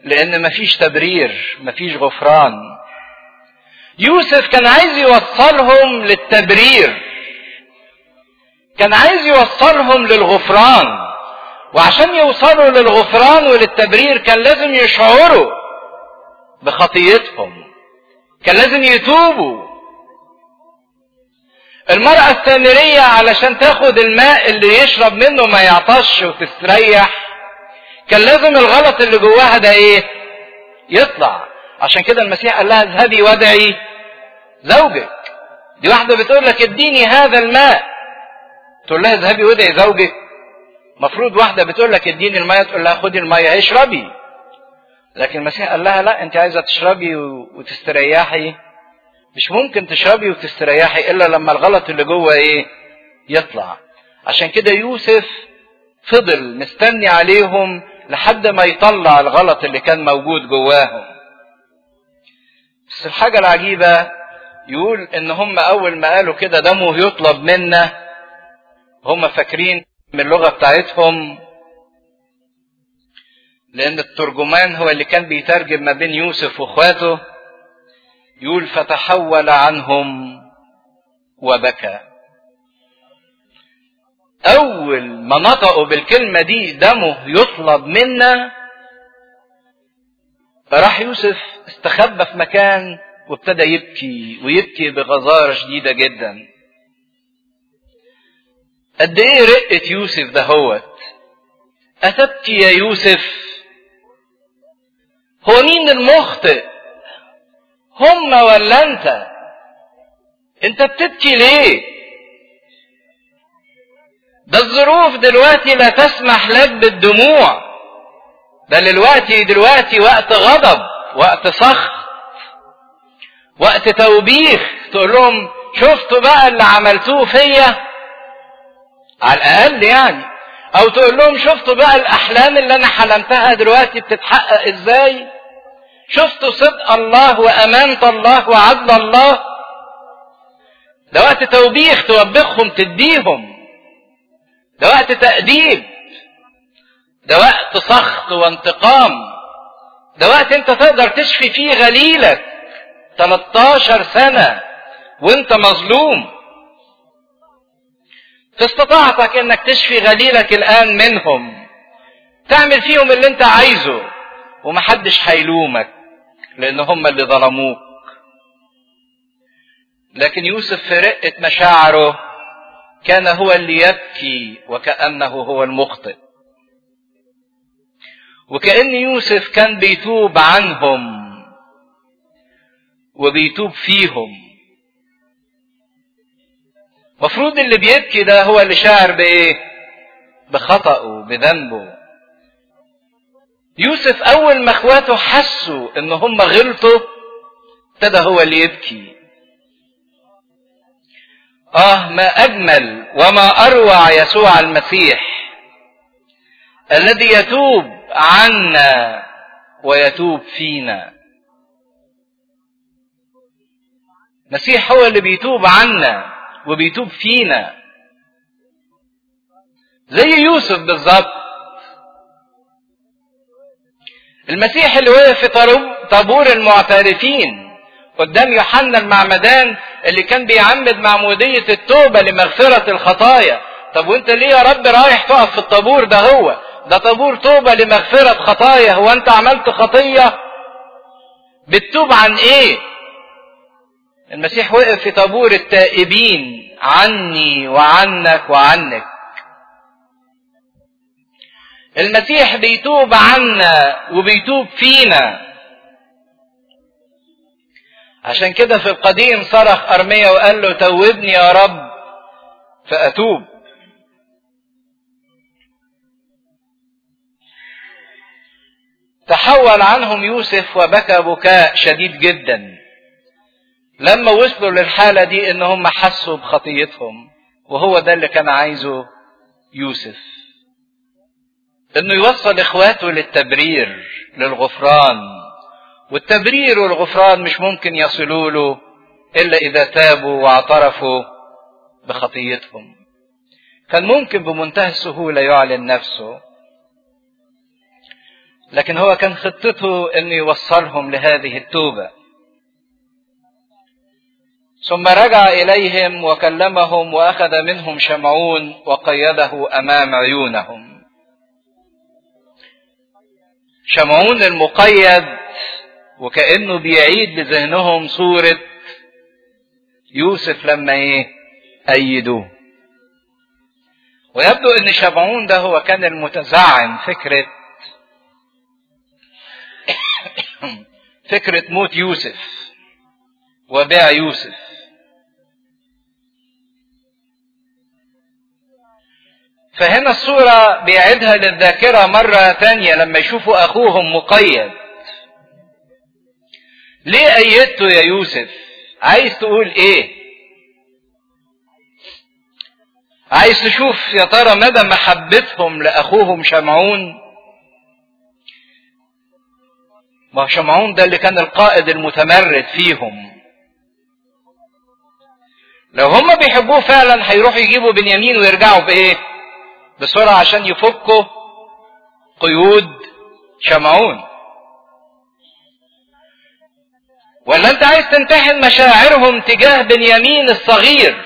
S1: لان مفيش تبرير مفيش غفران يوسف كان عايز يوصلهم للتبرير كان عايز يوصلهم للغفران وعشان يوصلوا للغفران وللتبرير كان لازم يشعروا بخطيتهم كان لازم يتوبوا المرأة السامرية علشان تاخد الماء اللي يشرب منه ما يعطش وتستريح كان لازم الغلط اللي جواها ده ايه يطلع عشان كده المسيح قال لها اذهبي وادعي زوجك دي واحدة بتقول لك اديني هذا الماء تقول لها اذهبي وادعي زوجك مفروض واحدة بتقول لك اديني المية تقول لها خدي المية اشربي لكن المسيح قال لها لا انت عايزة تشربي وتستريحي مش ممكن تشربي وتستريحي الا لما الغلط اللي جوه ايه يطلع عشان كده يوسف فضل مستني عليهم لحد ما يطلع الغلط اللي كان موجود جواهم بس الحاجة العجيبة يقول ان هم اول ما قالوا كده دمه يطلب منا هم فاكرين من اللغة بتاعتهم لان الترجمان هو اللي كان بيترجم ما بين يوسف واخواته يقول فتحول عنهم وبكى اول ما نطقوا بالكلمه دي دمه يطلب منا فراح يوسف استخبى في مكان وابتدى يبكي ويبكي بغزارة شديدة جدا قد ايه رقة يوسف دهوت أتبكي يا يوسف هو مين المخطئ هم ولا انت انت بتبكي ليه ده الظروف دلوقتي لا تسمح لك بالدموع ده دلوقتي دلوقتي وقت غضب وقت سخط وقت توبيخ تقول لهم شفتوا بقى اللي عملتوه فيا على الاقل يعني او تقول لهم شفتوا بقى الاحلام اللي انا حلمتها دلوقتي بتتحقق ازاي شفتوا صدق الله وامانه الله وعدل الله ده وقت توبيخ توبخهم تديهم ده وقت تأديب ده وقت سخط وانتقام ده وقت انت تقدر تشفي فيه غليلك 13 سنة وانت مظلوم فاستطاعتك انك تشفي غليلك الان منهم تعمل فيهم اللي انت عايزه ومحدش هيلومك لان هم اللي ظلموك لكن يوسف في رقة مشاعره كان هو اللي يبكي وكأنه هو المخطئ وكأن يوسف كان بيتوب عنهم وبيتوب فيهم مفروض اللي بيبكي ده هو اللي شاعر بايه بخطأه بذنبه يوسف اول ما اخواته حسوا ان هم غلطوا ابتدى هو اللي يبكي اه ما اجمل وما اروع يسوع المسيح الذي يتوب عنا ويتوب فينا المسيح هو اللي بيتوب عنا وبيتوب فينا زي يوسف بالظبط المسيح اللي وقف في طابور المعترفين قدام يوحنا المعمدان اللي كان بيعمد معمودية التوبة لمغفرة الخطايا طب وانت ليه يا رب رايح تقف في الطابور ده هو ده طابور توبة لمغفرة خطايا هو انت عملت خطية بتتوب عن ايه المسيح وقف في طابور التائبين عني وعنك وعنك المسيح بيتوب عنا وبيتوب فينا عشان كده في القديم صرخ أرميا وقال له توبني يا رب فأتوب تحول عنهم يوسف وبكى بكاء شديد جدا لما وصلوا للحالة دي ان هم حسوا بخطيتهم وهو ده اللي كان عايزه يوسف انه يوصل اخواته للتبرير للغفران والتبرير والغفران مش ممكن يصلوا له الا اذا تابوا واعترفوا بخطيتهم كان ممكن بمنتهى السهولة يعلن نفسه لكن هو كان خطته انه يوصلهم لهذه التوبه ثم رجع اليهم وكلمهم واخذ منهم شمعون وقيده امام عيونهم شمعون المقيد وكانه بيعيد بذهنهم صوره يوسف لما ايه ايدوه ويبدو ان شمعون ده هو كان المتزعم فكره فكره موت يوسف وبيع يوسف فهنا الصورة بيعيدها للذاكرة مرة تانية لما يشوفوا أخوهم مقيد ليه أيدته يا يوسف عايز تقول إيه عايز تشوف يا ترى مدى محبتهم لأخوهم شمعون ما شمعون ده اللي كان القائد المتمرد فيهم لو هم بيحبوه فعلا هيروحوا يجيبوا بنيامين ويرجعوا بايه بسرعة عشان يفكوا قيود شمعون ولا انت عايز تمتحن مشاعرهم تجاه بنيامين الصغير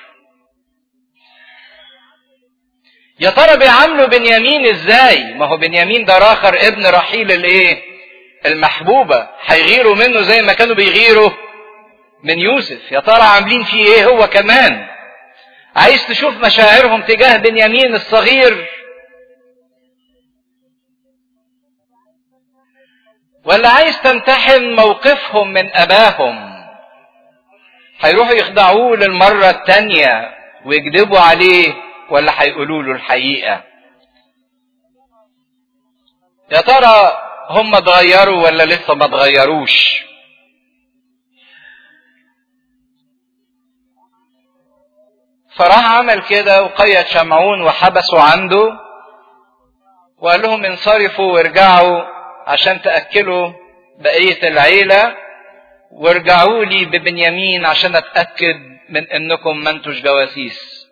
S1: يا ترى بيعاملوا بنيامين ازاي ما هو بنيامين ده راخر ابن رحيل الايه المحبوبة هيغيروا منه زي ما كانوا بيغيروا من يوسف يا ترى عاملين فيه ايه هو كمان عايز تشوف مشاعرهم تجاه بنيامين الصغير ولا عايز تمتحن موقفهم من اباهم هيروحوا يخدعوه للمرة التانية ويكذبوا عليه ولا هيقولوا له الحقيقة يا ترى هم اتغيروا ولا لسه ما اتغيروش فراح عمل كده وقيد شمعون وحبسوا عنده وقال لهم انصرفوا وارجعوا عشان تأكلوا بقية العيلة وارجعوا لي ببنيامين عشان اتأكد من انكم ما انتوش جواسيس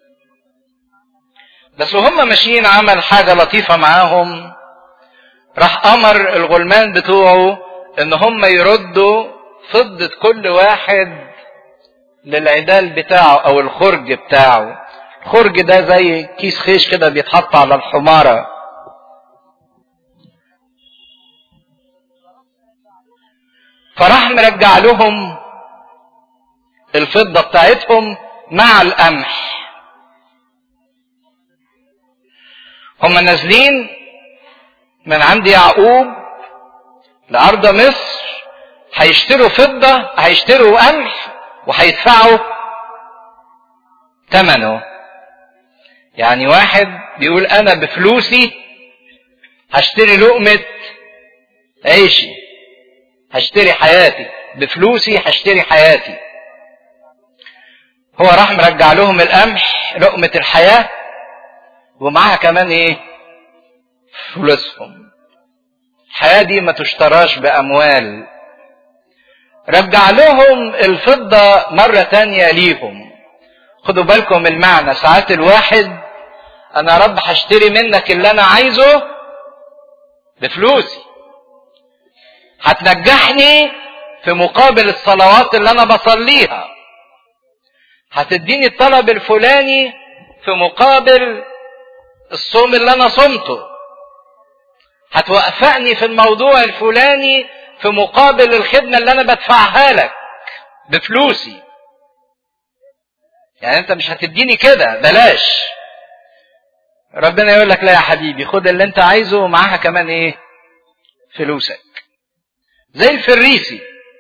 S1: بس وهم ماشيين عمل حاجة لطيفة معاهم راح امر الغلمان بتوعه ان هم يردوا فضة كل واحد للعدال بتاعه او الخرج بتاعه الخرج ده زي كيس خيش كده بيتحط على الحمارة فراح مرجع لهم الفضة بتاعتهم مع القمح هم نازلين من عند يعقوب لأرض مصر هيشتروا فضة هيشتروا قمح وهيدفعوا ثمنه يعني واحد بيقول انا بفلوسي هشتري لقمة عيشي هشتري حياتي بفلوسي هشتري حياتي هو راح مرجع لهم القمح لقمة الحياة ومعاها كمان ايه فلوسهم الحياة دي ما تشتراش بأموال رجع لهم الفضة مرة تانية ليهم خدوا بالكم المعنى ساعات الواحد انا رب هشتري منك اللي انا عايزه بفلوسي هتنجحني في مقابل الصلوات اللي انا بصليها هتديني الطلب الفلاني في مقابل الصوم اللي انا صمته هتوقفني في الموضوع الفلاني في مقابل الخدمة اللي أنا بدفعها لك بفلوسي. يعني أنت مش هتديني كده بلاش. ربنا يقول لك لا يا حبيبي خد اللي أنت عايزه ومعاها كمان إيه؟ فلوسك. زي الفريسي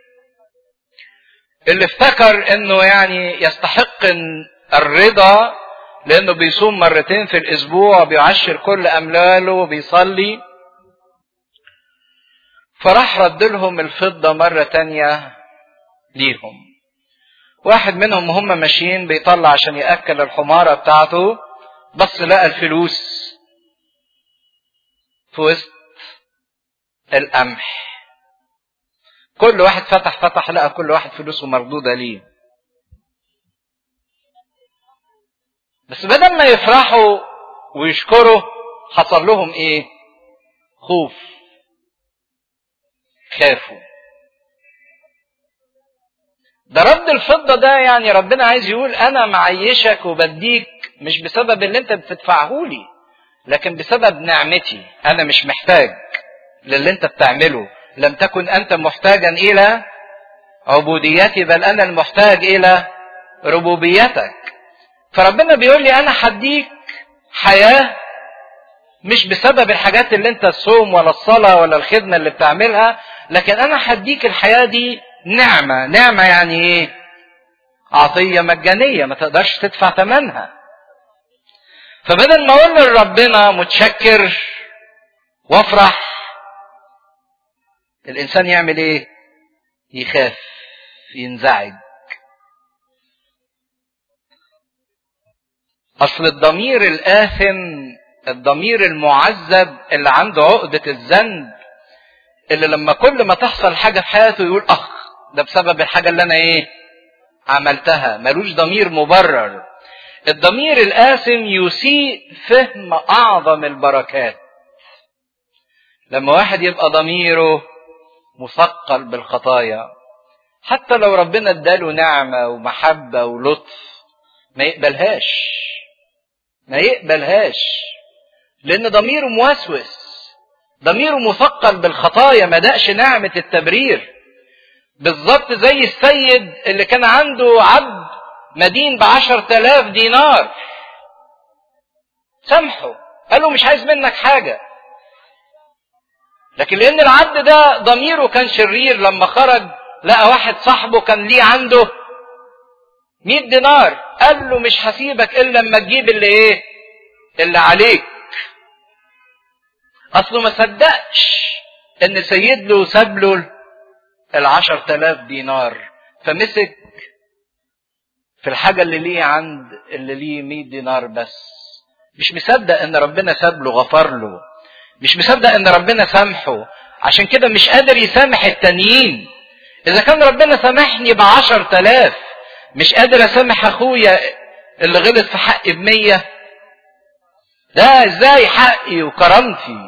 S1: اللي افتكر إنه يعني يستحق الرضا لأنه بيصوم مرتين في الأسبوع وبيعشر كل أملاله وبيصلي. فراح رد لهم الفضة مرة تانية ليهم واحد منهم وهم ماشيين بيطلع عشان يأكل الحمارة بتاعته بس لقى الفلوس في وسط القمح كل واحد فتح فتح لقى كل واحد فلوسه مردودة ليه بس بدل ما يفرحوا ويشكروا حصل لهم ايه خوف خافوا ده رد الفضة ده يعني ربنا عايز يقول أنا معيشك وبديك مش بسبب اللي أنت بتدفعه لي لكن بسبب نعمتي أنا مش محتاج للي أنت بتعمله لم تكن أنت محتاجا إلى عبوديتي بل أنا المحتاج إلى ربوبيتك فربنا بيقول لي أنا هديك حياة مش بسبب الحاجات اللي أنت الصوم ولا الصلاة ولا الخدمة اللي بتعملها لكن أنا هديك الحياة دي نعمة نعمة يعني ايه عطية مجانية ما تقدرش تدفع ثمنها فبدل ما اقول لربنا متشكر وافرح الانسان يعمل ايه يخاف ينزعج اصل الضمير الاثم الضمير المعذب اللي عنده عقدة الذنب اللي لما كل ما تحصل حاجة في حياته يقول اخ ده بسبب الحاجة اللي أنا إيه؟ عملتها، ملوش ضمير مبرر. الضمير الآثم يسيء فهم أعظم البركات. لما واحد يبقى ضميره مثقل بالخطايا، حتى لو ربنا اداله نعمة ومحبة ولطف ما يقبلهاش. ما يقبلهاش. لأن ضميره موسوس. ضميره مثقل بالخطايا ما دقش نعمة التبرير. بالظبط زي السيد اللي كان عنده عبد مدين بعشر تلاف دينار سامحه قال له مش عايز منك حاجة لكن لأن العبد ده ضميره كان شرير لما خرج لقى واحد صاحبه كان ليه عنده مئة دينار قال له مش هسيبك إلا لما تجيب اللي إيه اللي عليك أصله ما صدقش إن سيد له ساب له العشر تلاف دينار فمسك في الحاجة اللي ليه عند اللي ليه مية دينار بس مش مصدق ان ربنا ساب له غفر له مش مصدق ان ربنا سامحه عشان كده مش قادر يسامح التانيين اذا كان ربنا سامحني بعشر تلاف مش قادر اسامح اخويا اللي غلط في حقي بمية ده ازاي حقي وكرامتي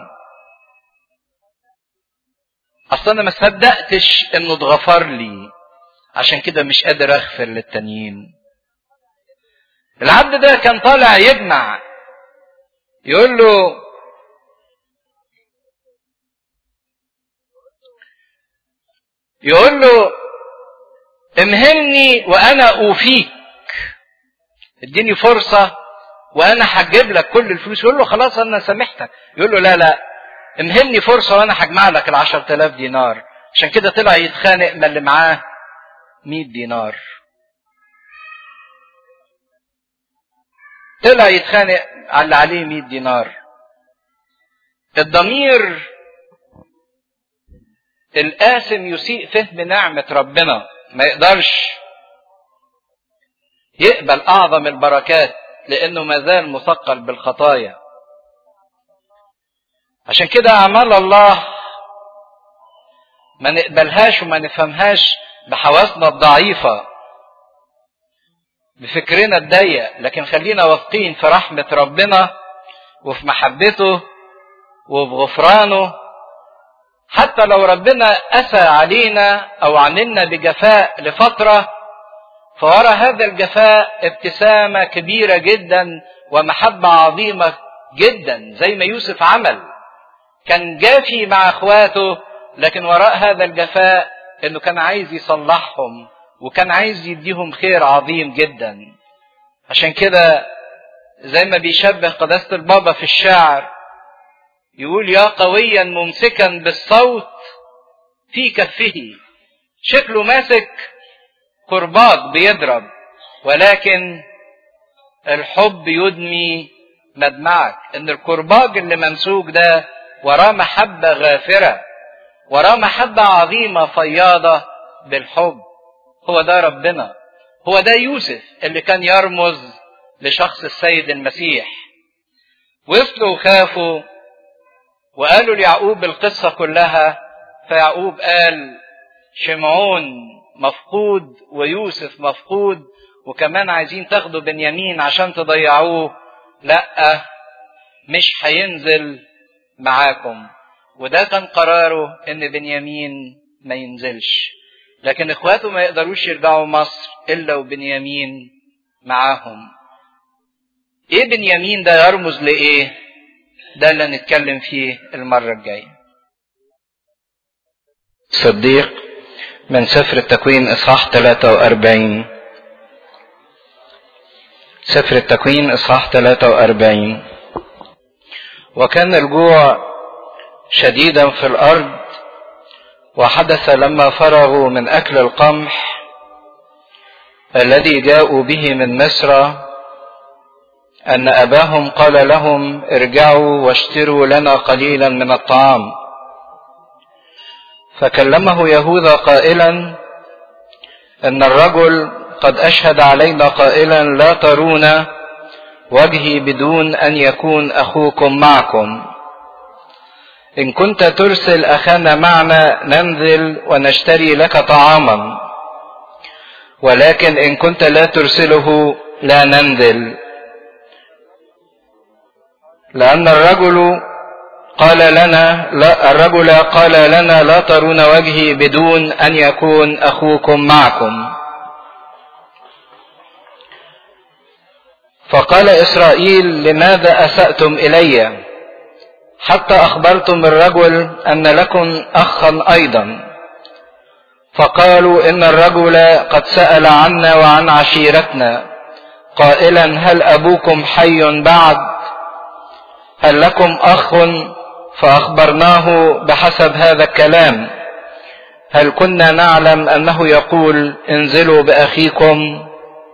S1: اصل انا ما صدقتش انه اتغفر لي عشان كده مش قادر اغفر للتانيين العبد ده كان طالع يجمع يقول له يقول له امهلني وانا اوفيك اديني فرصة وانا هجيب لك كل الفلوس يقول له خلاص انا سامحتك يقول له لا لا امهلني فرصة وانا هجمع لك العشر تلاف دينار عشان كده طلع يتخانق من اللي معاه مئة دينار طلع يتخانق على اللي عليه مئة دينار الضمير القاسم يسيء فهم نعمة ربنا ما يقدرش يقبل أعظم البركات لأنه ما زال مثقل بالخطايا عشان كده أعمال الله ما نقبلهاش وما نفهمهاش بحواسنا الضعيفة بفكرنا الضيق لكن خلينا واثقين في رحمة ربنا وفي محبته وفي غفرانه حتى لو ربنا أسى علينا أو عاملنا بجفاء لفترة فورا هذا الجفاء ابتسامة كبيرة جدا ومحبة عظيمة جدا زي ما يوسف عمل كان جافي مع اخواته لكن وراء هذا الجفاء انه كان عايز يصلحهم وكان عايز يديهم خير عظيم جدا عشان كده زي ما بيشبه قداسة البابا في الشعر يقول يا قويا ممسكا بالصوت في كفه شكله ماسك كرباج بيضرب ولكن الحب يدمي مدمعك ان الكرباج اللي ممسوك ده وراه محبة غافرة وراه محبة عظيمة فياضة بالحب هو ده ربنا هو ده يوسف اللي كان يرمز لشخص السيد المسيح وصلوا وخافوا وقالوا ليعقوب القصة كلها فيعقوب قال شمعون مفقود ويوسف مفقود وكمان عايزين تاخدوا بنيامين عشان تضيعوه لا مش هينزل معاكم وده كان قراره ان بنيامين ما ينزلش لكن اخواته ما يقدروش يرجعوا مصر الا وبنيامين معاهم ايه بنيامين ده يرمز لايه ده اللي نتكلم فيه المرة الجاية صديق من سفر التكوين اصحاح 43 سفر التكوين اصحاح 43 وكان الجوع شديدا في الارض وحدث لما فرغوا من اكل القمح الذي جاءوا به من مصر ان اباهم قال لهم ارجعوا واشتروا لنا قليلا من الطعام فكلمه يهوذا قائلا ان الرجل قد اشهد علينا قائلا لا ترون وجهي بدون ان يكون اخوكم معكم ان كنت ترسل اخانا معنا ننزل ونشتري لك طعاما ولكن ان كنت لا ترسله لا ننزل لان الرجل قال لنا لا الرجل قال لنا لا ترون وجهي بدون ان يكون اخوكم معكم فقال اسرائيل لماذا اساتم الي حتى اخبرتم الرجل ان لكم اخا ايضا فقالوا ان الرجل قد سال عنا وعن عشيرتنا قائلا هل ابوكم حي بعد هل لكم اخ فاخبرناه بحسب هذا الكلام هل كنا نعلم انه يقول انزلوا باخيكم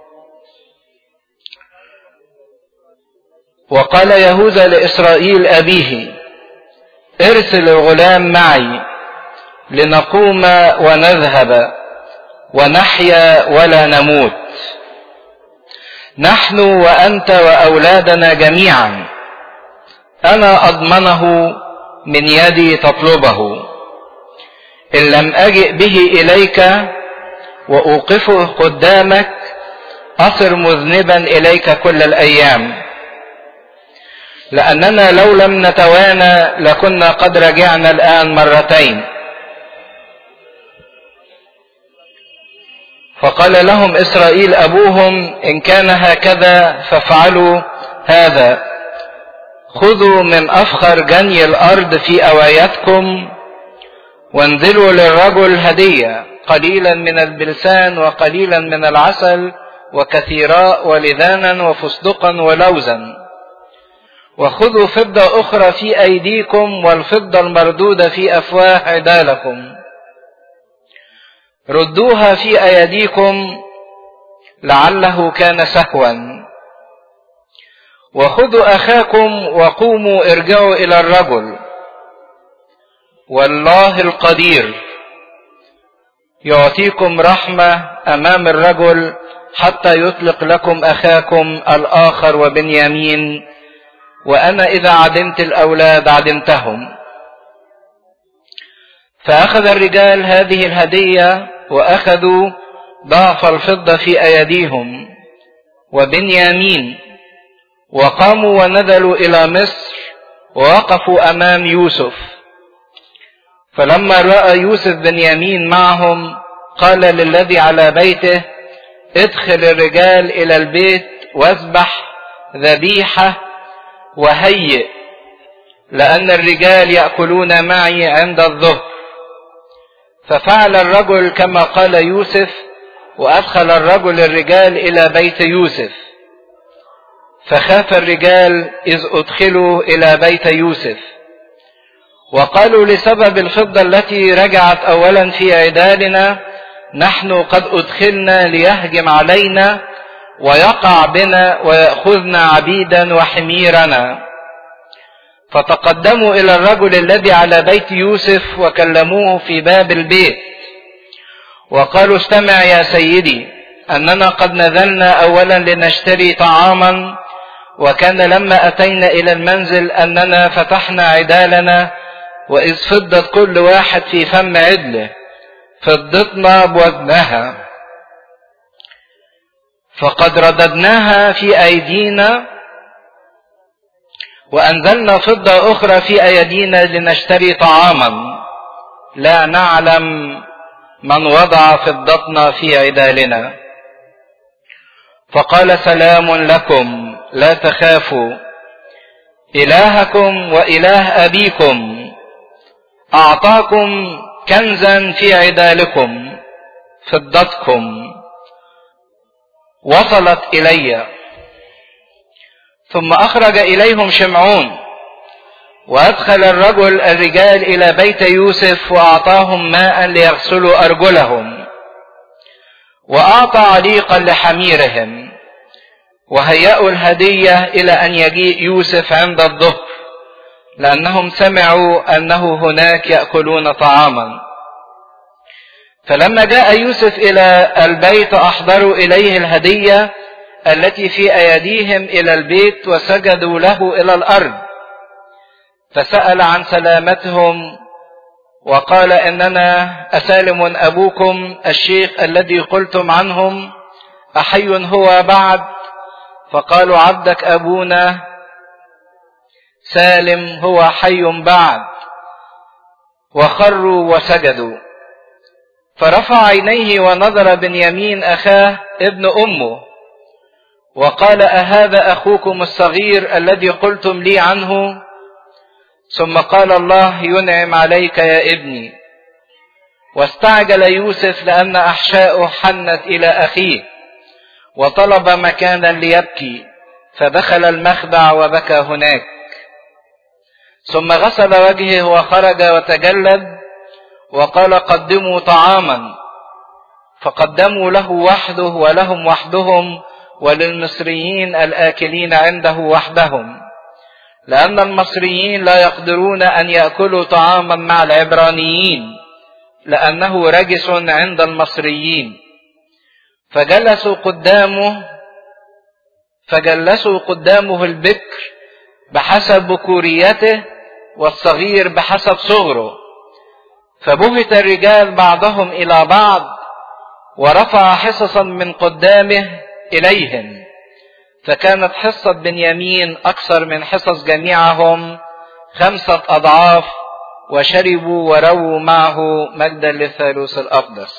S1: وقال يهوذا لاسرائيل ابيه ارسل الغلام معي لنقوم ونذهب ونحيا ولا نموت نحن وانت واولادنا جميعا انا اضمنه من يدي تطلبه ان لم اجئ به اليك واوقفه قدامك اصر مذنبا اليك كل الايام لاننا لو لم نتوانى لكنا قد رجعنا الان مرتين فقال لهم اسرائيل ابوهم ان كان هكذا فافعلوا هذا خذوا من افخر جني الارض في اوايتكم وانزلوا للرجل هديه قليلا من البلسان وقليلا من العسل وكثيراء ولذانا وفستقا ولوزا وخذوا فضة أخرى في أيديكم والفضة المردودة في أفواه عدالكم ردوها في أيديكم لعله كان سهوا وخذوا أخاكم وقوموا ارجعوا إلى الرجل والله القدير يعطيكم رحمة أمام الرجل حتى يطلق لكم أخاكم الآخر وبنيامين وأنا إذا عدمت الأولاد عدمتهم فأخذ الرجال هذه الهدية وأخذوا ضعف الفضة في أيديهم وبنيامين وقاموا ونزلوا إلى مصر ووقفوا أمام يوسف فلما رأى يوسف بنيامين معهم قال للذي على بيته ادخل الرجال إلى البيت واذبح ذبيحة وهيئ لأن الرجال يأكلون معي عند الظهر ففعل الرجل كما قال يوسف وأدخل الرجل الرجال إلى بيت يوسف فخاف الرجال إذ أدخلوا إلى بيت يوسف وقالوا لسبب الفضة التي رجعت أولا في عدالنا نحن قد أدخلنا ليهجم علينا ويقع بنا ويأخذنا عبيدا وحميرنا فتقدموا إلى الرجل الذي على بيت يوسف وكلموه في باب البيت وقالوا استمع يا سيدي أننا قد نزلنا أولا لنشتري طعاما وكان لما أتينا إلى المنزل أننا فتحنا عدالنا وإذ فضت كل واحد في فم عدله فضتنا بوزنها فقد رددناها في أيدينا وأنزلنا فضة أخرى في أيدينا لنشتري طعاما لا نعلم من وضع فضتنا في عدالنا فقال سلام لكم لا تخافوا إلهكم وإله أبيكم أعطاكم كنزا في عدالكم فضتكم وصلت إلي ثم أخرج إليهم شمعون وأدخل الرجل الرجال إلى بيت يوسف وأعطاهم ماء ليغسلوا أرجلهم وأعطى عليقا لحميرهم وهيأوا الهدية إلى أن يجيء يوسف عند الظهر لأنهم سمعوا أنه هناك يأكلون طعاما فلما جاء يوسف إلى البيت أحضروا إليه الهدية التي في أيديهم إلى البيت وسجدوا له إلى الأرض فسأل عن سلامتهم وقال إننا أسالم أبوكم الشيخ الذي قلتم عنهم أحي هو بعد فقالوا عبدك أبونا سالم هو حي بعد وخروا وسجدوا فرفع عينيه ونظر بنيامين أخاه ابن أمه وقال أهذا أخوكم الصغير الذي قلتم لي عنه ثم قال الله ينعم عليك يا ابني واستعجل يوسف لأن أحشاؤه حنت إلى أخيه وطلب مكانا ليبكي فدخل المخدع وبكى هناك ثم غسل وجهه وخرج وتجلد وقال قدموا طعاما فقدموا له وحده ولهم وحدهم وللمصريين الآكلين عنده وحدهم لأن المصريين لا يقدرون أن يأكلوا طعاما مع العبرانيين لأنه رجس عند المصريين فجلسوا قدامه فجلسوا قدامه البكر بحسب بكوريته والصغير بحسب صغره فبهت الرجال بعضهم الى بعض ورفع حصصا من قدامه اليهم فكانت حصة بنيامين أكثر من حصص جميعهم خمسة أضعاف وشربوا ورووا معه مجدا للثالوث الأقدس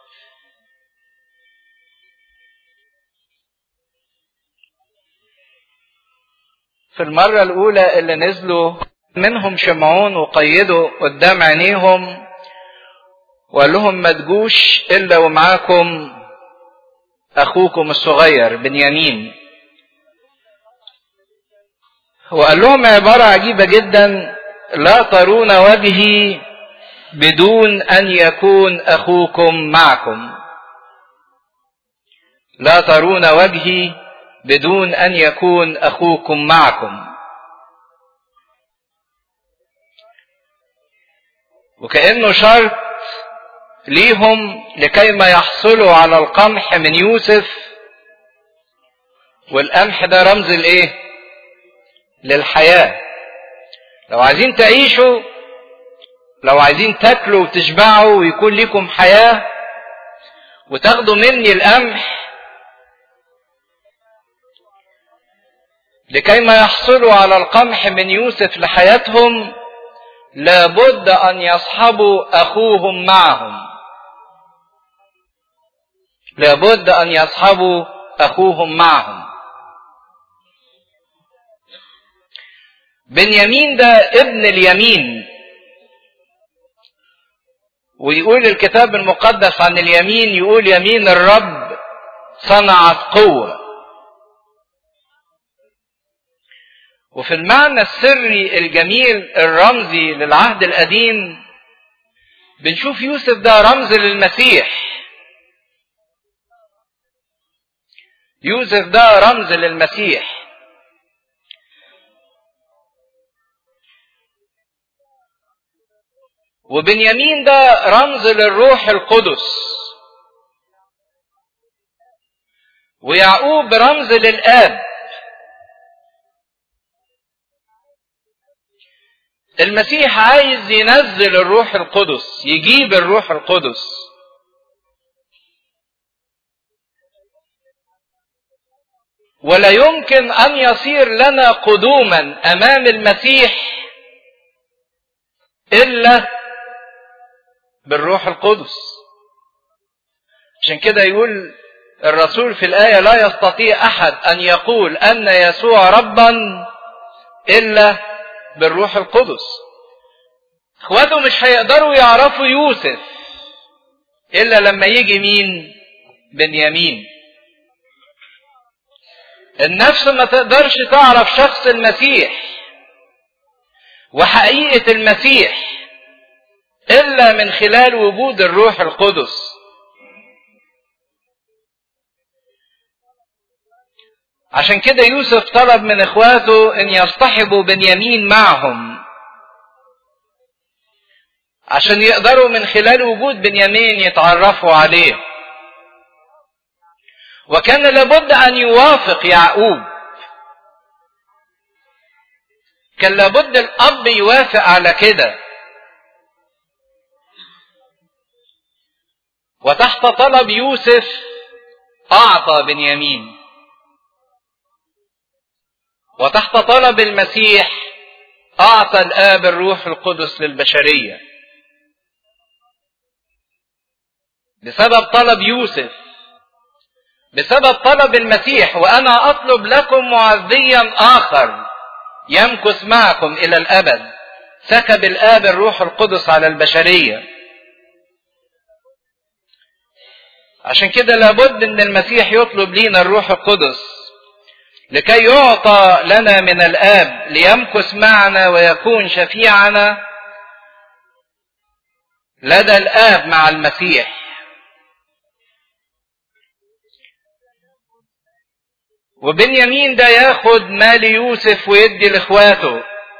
S1: في المرة الأولى اللي نزلوا منهم شمعون وقيدوا قدام عينيهم وقال لهم ما تجوش إلا ومعاكم أخوكم الصغير بنيامين وقال لهم عبارة عجيبة جدا لا ترون وجهي بدون أن يكون أخوكم معكم لا ترون وجهي بدون أن يكون أخوكم معكم وكأنه شرط ليهم لكي ما يحصلوا على القمح من يوسف والقمح ده رمز الايه للحياة لو عايزين تعيشوا لو عايزين تاكلوا وتشبعوا ويكون لكم حياة وتاخدوا مني القمح لكي ما يحصلوا على القمح من يوسف لحياتهم لابد ان يصحبوا اخوهم معهم لابد ان يصحبوا اخوهم معهم بنيامين ده ابن اليمين ويقول الكتاب المقدس عن اليمين يقول يمين الرب صنعت قوه وفي المعنى السري الجميل الرمزي للعهد القديم بنشوف يوسف ده رمز للمسيح يوسف ده رمز للمسيح وبنيامين ده رمز للروح القدس ويعقوب رمز للآب المسيح عايز ينزل الروح القدس يجيب الروح القدس ولا يمكن ان يصير لنا قدوما امام المسيح الا بالروح القدس عشان كده يقول الرسول في الايه لا يستطيع احد ان يقول ان يسوع ربا الا بالروح القدس اخواته مش هيقدروا يعرفوا يوسف الا لما يجي مين بنيامين النفس ما تقدرش تعرف شخص المسيح وحقيقة المسيح إلا من خلال وجود الروح القدس عشان كده يوسف طلب من اخواته ان يصطحبوا بنيامين معهم عشان يقدروا من خلال وجود بنيامين يتعرفوا عليه وكان لابد ان يوافق يعقوب كان لابد الاب يوافق على كده وتحت طلب يوسف اعطى بنيامين وتحت طلب المسيح اعطى الاب الروح القدس للبشريه بسبب طلب يوسف بسبب طلب المسيح وانا اطلب لكم معزيا اخر يمكث معكم الى الابد سكب الاب الروح القدس على البشريه عشان كده لابد ان المسيح يطلب لينا الروح القدس لكي يعطى لنا من الاب ليمكث معنا ويكون شفيعنا لدى الاب مع المسيح وبنيامين ده ياخد مال يوسف ويدي لاخواته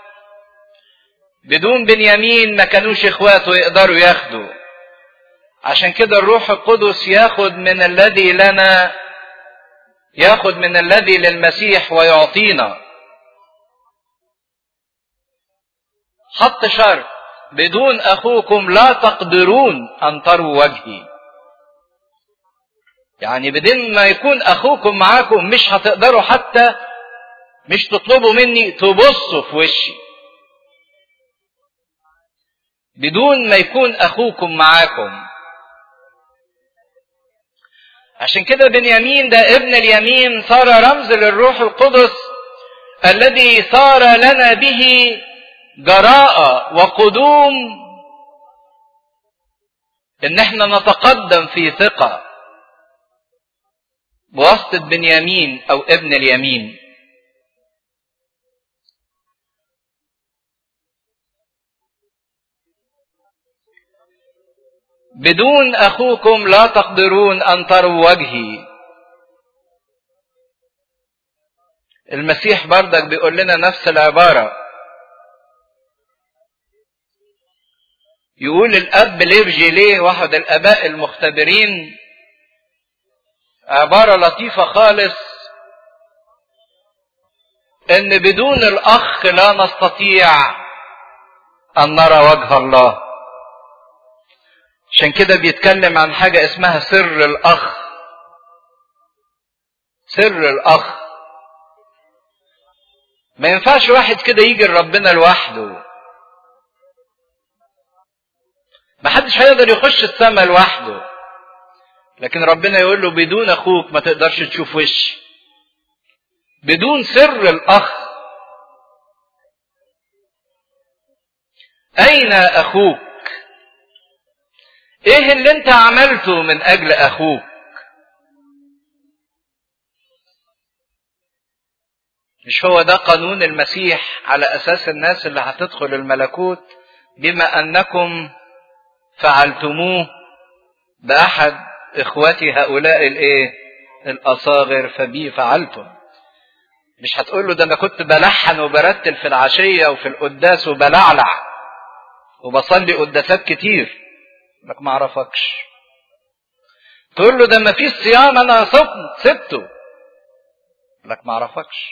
S1: بدون بنيامين ما كانوش اخواته يقدروا ياخدوا عشان كده الروح القدس ياخد من الذي لنا ياخد من الذي للمسيح ويعطينا حط شرط بدون اخوكم لا تقدرون ان تروا وجهي يعني بدون ما يكون اخوكم معاكم مش هتقدروا حتى مش تطلبوا مني تبصوا في وشي بدون ما يكون اخوكم معاكم عشان كده بنيامين ده ابن اليمين صار رمز للروح القدس الذي صار لنا به جراءة وقدوم ان احنا نتقدم في ثقة بواسطة بنيامين او ابن اليمين بدون اخوكم لا تقدرون ان تروا وجهي المسيح بردك بيقول لنا نفس العبارة يقول الاب ليرجي ليه واحد الاباء المختبرين عبارة لطيفة خالص ان بدون الاخ لا نستطيع ان نرى وجه الله عشان كده بيتكلم عن حاجة اسمها سر الأخ سر الأخ ما ينفعش واحد كده يجي لربنا لوحده ما حدش هيقدر يخش السماء لوحده لكن ربنا يقول له بدون أخوك ما تقدرش تشوف وش بدون سر الأخ أين أخوك ايه اللي انت عملته من اجل اخوك مش هو ده قانون المسيح على اساس الناس اللي هتدخل الملكوت بما انكم فعلتموه باحد اخوتي هؤلاء الايه الاصاغر فبي فعلتم مش هتقول له ده انا كنت بلحن وبرتل في العشيه وفي القداس وبلعلع وبصلي قداسات كتير انك ما اعرفكش تقول له ده ما فيش صيام انا صبت سبته لك ما اعرفكش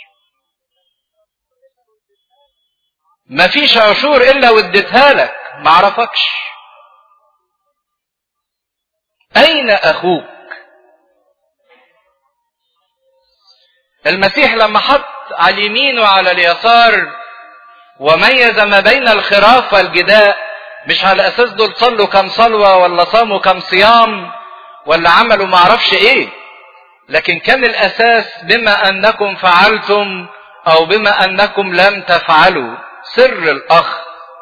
S1: ما فيش عشور الا واديتها لك ما اعرفكش اين اخوك المسيح لما حط على اليمين وعلى اليسار وميز ما بين الخراف والجداء مش على اساس دول صلوا كم صلوة ولا صاموا كم صيام ولا عملوا معرفش ايه لكن كان الاساس بما انكم فعلتم او بما انكم لم تفعلوا سر الاخ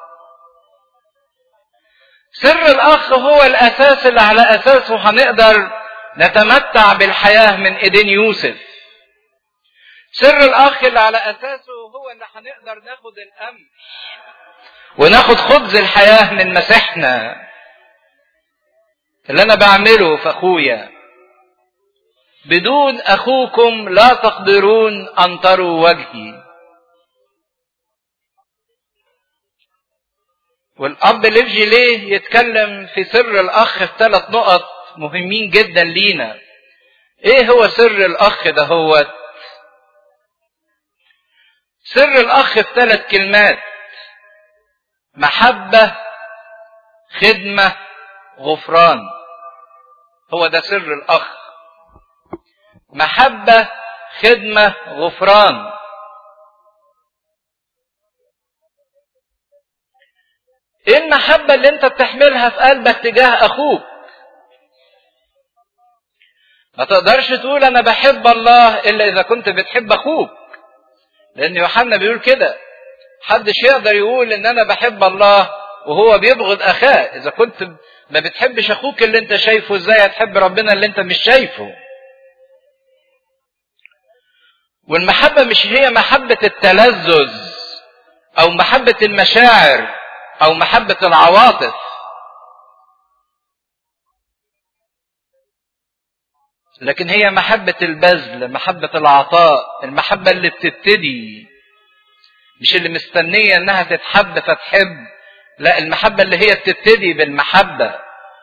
S1: سر الاخ هو الاساس اللي على اساسه هنقدر نتمتع بالحياة من ايدين يوسف سر الاخ اللي على اساسه هو اللي هنقدر ناخد الامن وناخد خبز الحياة من مسيحنا اللي انا بعمله في اخويا بدون اخوكم لا تقدرون ان تروا وجهي والاب ليفجي ليه يتكلم في سر الاخ في ثلاث نقط مهمين جدا لينا ايه هو سر الاخ ده هو سر الاخ في ثلاث كلمات محبة خدمة غفران هو ده سر الاخ محبة خدمة غفران ايه المحبة اللي انت بتحملها في قلبك تجاه اخوك ما تقدرش تقول انا بحب الله الا اذا كنت بتحب اخوك لان يوحنا بيقول كده محدش يقدر يقول ان انا بحب الله وهو بيبغض اخاه اذا كنت ما بتحبش اخوك اللي انت شايفه ازاي هتحب ربنا اللي انت مش شايفه والمحبة مش هي محبة التلذذ او محبة المشاعر او محبة العواطف لكن هي محبة البذل محبة العطاء المحبة اللي بتبتدي مش اللي مستنية انها تتحب فتحب لا المحبة اللي هي بتبتدي بالمحبة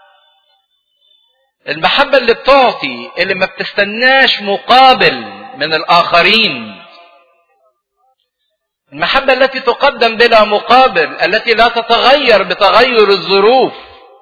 S1: المحبة اللي بتعطي اللي ما بتستناش مقابل من الآخرين المحبة التي تقدم بلا مقابل التي لا تتغير بتغير الظروف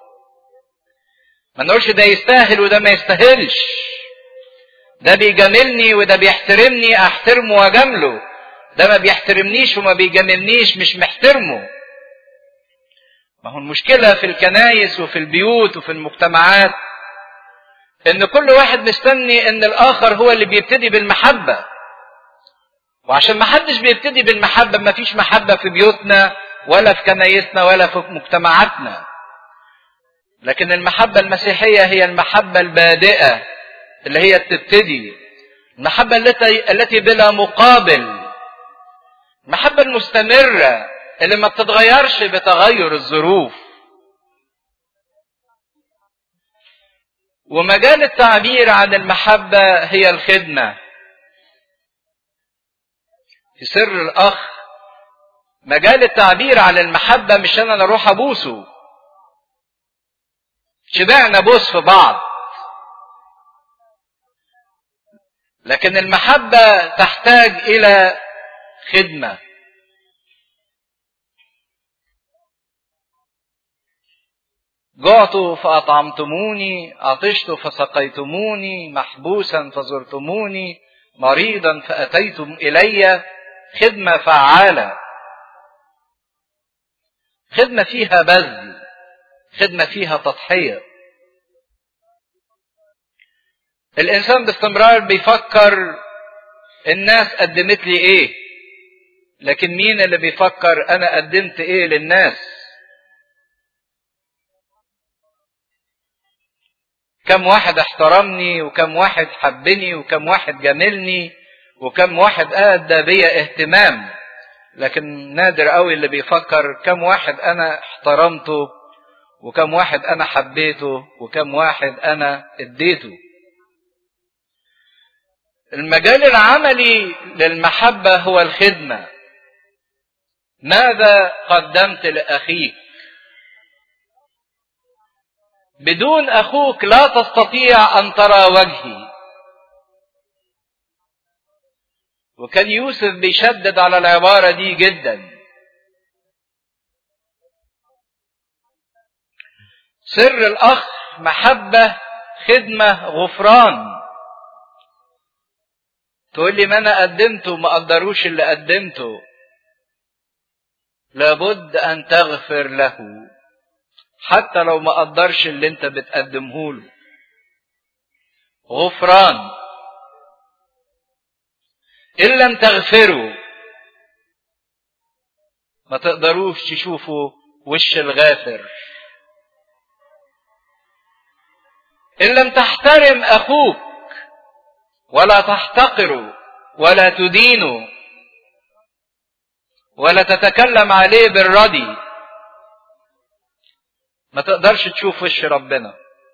S1: ما نقولش ده يستاهل وده ما يستاهلش ده بيجاملني وده بيحترمني احترمه واجامله ده ما بيحترمنيش وما بيجاملنيش مش محترمه ما هو المشكلة في الكنايس وفي البيوت وفي المجتمعات ان كل واحد مستني ان الاخر هو اللي بيبتدي بالمحبة وعشان ما حدش بيبتدي بالمحبة ما فيش محبة في بيوتنا ولا في كنايسنا ولا في مجتمعاتنا لكن المحبة المسيحية هي المحبة البادئة اللي هي بتبتدي المحبة التي التي بلا مقابل المحبة المستمرة اللي ما بتتغيرش بتغير الظروف ومجال التعبير عن المحبة هي الخدمة في سر الأخ مجال التعبير عن المحبة مش أنا أروح أبوسه شبعنا بوس في بعض لكن المحبة تحتاج إلى خدمة جعت فأطعمتموني عطشت فسقيتموني محبوسا فزرتموني مريضا فأتيتم إلي خدمة فعالة خدمة فيها بذل خدمة فيها تضحية الإنسان باستمرار بيفكر الناس قدمت لي إيه لكن مين اللي بيفكر أنا قدمت إيه للناس كم واحد احترمني وكم واحد حبني وكم واحد جاملني وكم واحد ادى بيا اهتمام لكن نادر قوي اللي بيفكر كم واحد انا احترمته وكم واحد انا حبيته وكم واحد انا اديته المجال العملي للمحبة هو الخدمة ماذا قدمت لأخيك بدون اخوك لا تستطيع ان ترى وجهي وكان يوسف بيشدد على العبارة دي جدا سر الاخ محبة خدمة غفران تقول لي ما انا قدمته ما قدروش اللي قدمته لابد ان تغفر له حتى لو ما قدرش اللي انت بتقدمه له غفران ان لم تغفروا ما تقدروش تشوفوا وش الغافر ان لم تحترم اخوك ولا تحتقره ولا تدينه ولا تتكلم عليه بالردي ما تقدرش تشوف وش ربنا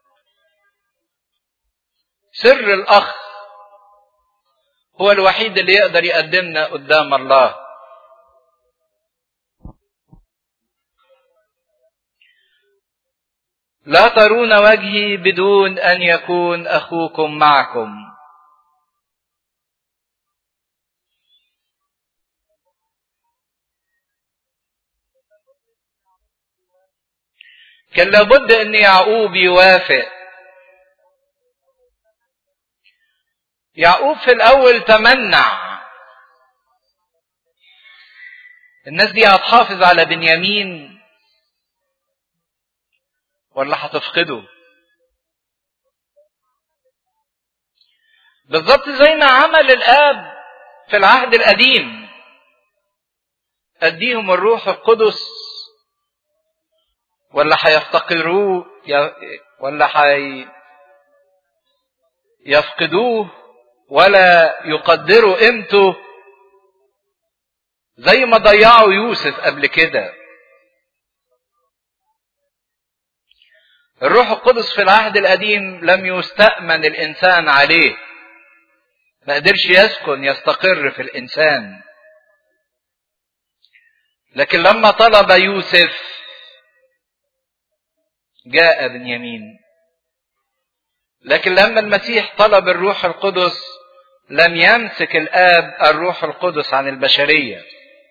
S1: سر الاخ هو الوحيد اللي يقدر يقدمنا قدام الله لا ترون وجهي بدون ان يكون اخوكم معكم كان لابد ان يعقوب يوافق يعقوب في الاول تمنع الناس دي هتحافظ على بنيامين ولا هتفقده بالظبط زي ما عمل الاب في العهد القديم اديهم الروح القدس ولا هيفتقروه ولا حي يفقدوه ولا يقدروا قيمته زي ما ضيعوا يوسف قبل كده الروح القدس في العهد القديم لم يستأمن الإنسان عليه ما قدرش يسكن يستقر في الإنسان لكن لما طلب يوسف جاء بنيامين لكن لما المسيح طلب الروح القدس لم يمسك الآب الروح القدس عن البشرية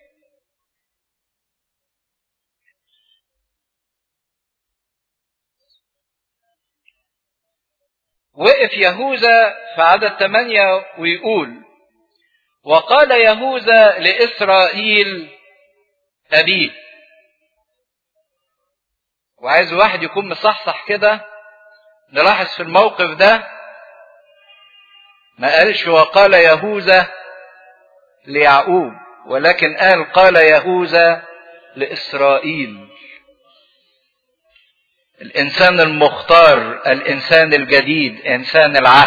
S1: وقف يهوذا في عدد ثمانية ويقول وقال يهوذا لإسرائيل أبيه وعايز واحد يكون مصحصح كده نلاحظ في الموقف ده ما قالش وقال يهوذا ليعقوب ولكن قال قال يهوذا لإسرائيل الإنسان المختار الإنسان الجديد إنسان العهد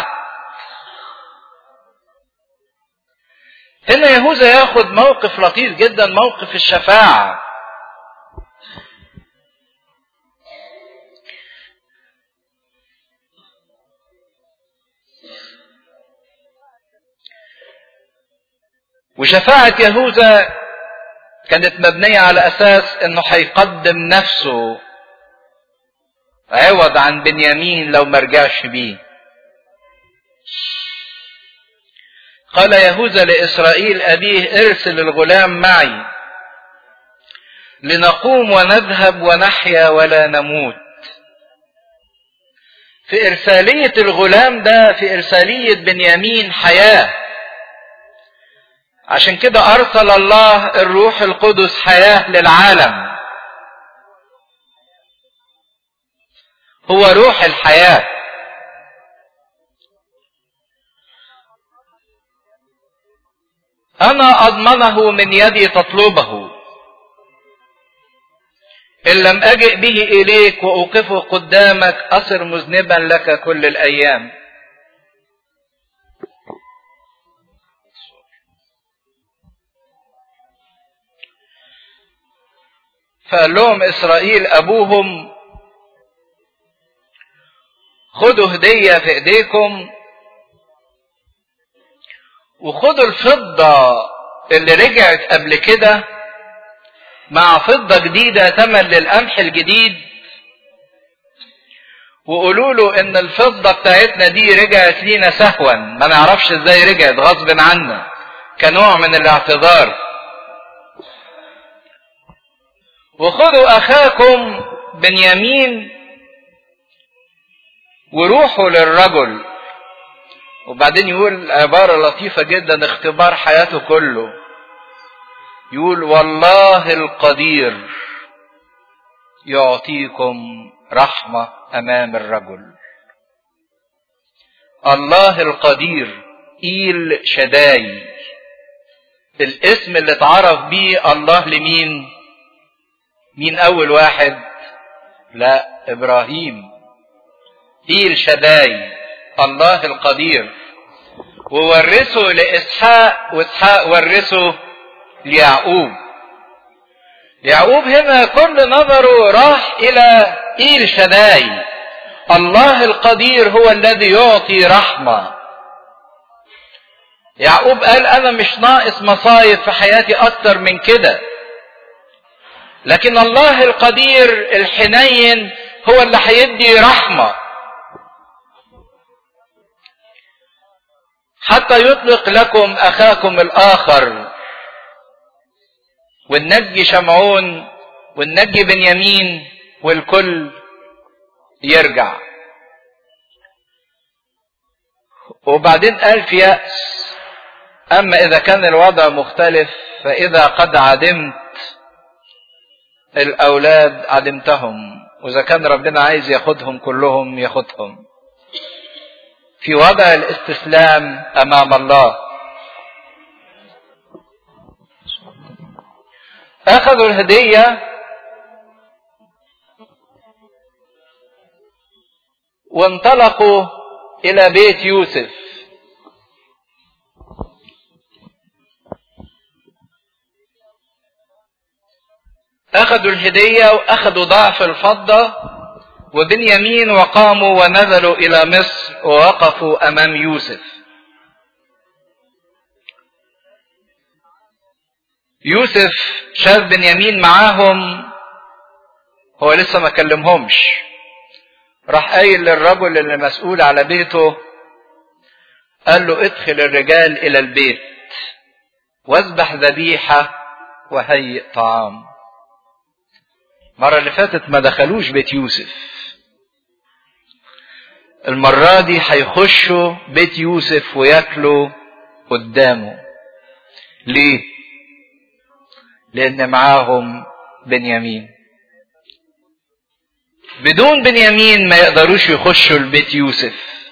S1: هنا يهوذا ياخد موقف لطيف جدا موقف الشفاعة وشفاعة يهوذا كانت مبنية على أساس إنه هيقدم نفسه عوض عن بنيامين لو مرجعش بيه قال يهوذا لإسرائيل أبيه ارسل الغلام معي لنقوم ونذهب ونحيا ولا نموت في إرسالية الغلام ده في إرسالية بنيامين حياة عشان كده أرسل الله الروح القدس حياة للعالم هو روح الحياة أنا أضمنه من يدي تطلبه إن لم أجئ به إليك وأوقفه قدامك أصر مذنبا لك كل الأيام فقال لهم إسرائيل أبوهم خدوا هدية في ايديكم وخدوا الفضة اللي رجعت قبل كده مع فضة جديدة تمن للقمح الجديد وقولوا له ان الفضة بتاعتنا دي رجعت لينا سهوا ما نعرفش ازاي رجعت غصب عنا كنوع من الاعتذار وخذوا اخاكم بنيامين وروحوا للرجل وبعدين يقول عبارة لطيفة جدا اختبار حياته كله يقول والله القدير يعطيكم رحمة أمام الرجل الله القدير إيل شداي الاسم اللي اتعرف بيه الله لمين مين أول واحد لا إبراهيم إيل شداي الله القدير وورثه لإسحاق وإسحاق ورثه ليعقوب يعقوب هنا كل نظره راح إلى إيل شداي الله القدير هو الذي يعطي رحمة يعقوب قال أنا مش ناقص مصايب في حياتي أكتر من كده لكن الله القدير الحنين هو اللي هيدي رحمه حتى يطلق لكم اخاكم الاخر وننجي شمعون وننجي بنيامين والكل يرجع وبعدين قال في يأس أما إذا كان الوضع مختلف فإذا قد عدمت الأولاد عدمتهم وإذا كان ربنا عايز ياخدهم كلهم ياخدهم في وضع الاستسلام امام الله اخذوا الهديه وانطلقوا الى بيت يوسف اخذوا الهديه واخذوا ضعف الفضه وبنيامين وقاموا ونزلوا الى مصر ووقفوا امام يوسف يوسف شاف بنيامين معاهم هو لسه ما كلمهمش راح قايل للرجل اللي مسؤول على بيته قال له ادخل الرجال الى البيت واذبح ذبيحه وهيئ طعام المره اللي فاتت ما دخلوش بيت يوسف المرة دي هيخشوا بيت يوسف وياكلوا قدامه. ليه؟ لأن معاهم بنيامين. بدون بنيامين ما يقدروش يخشوا البيت يوسف.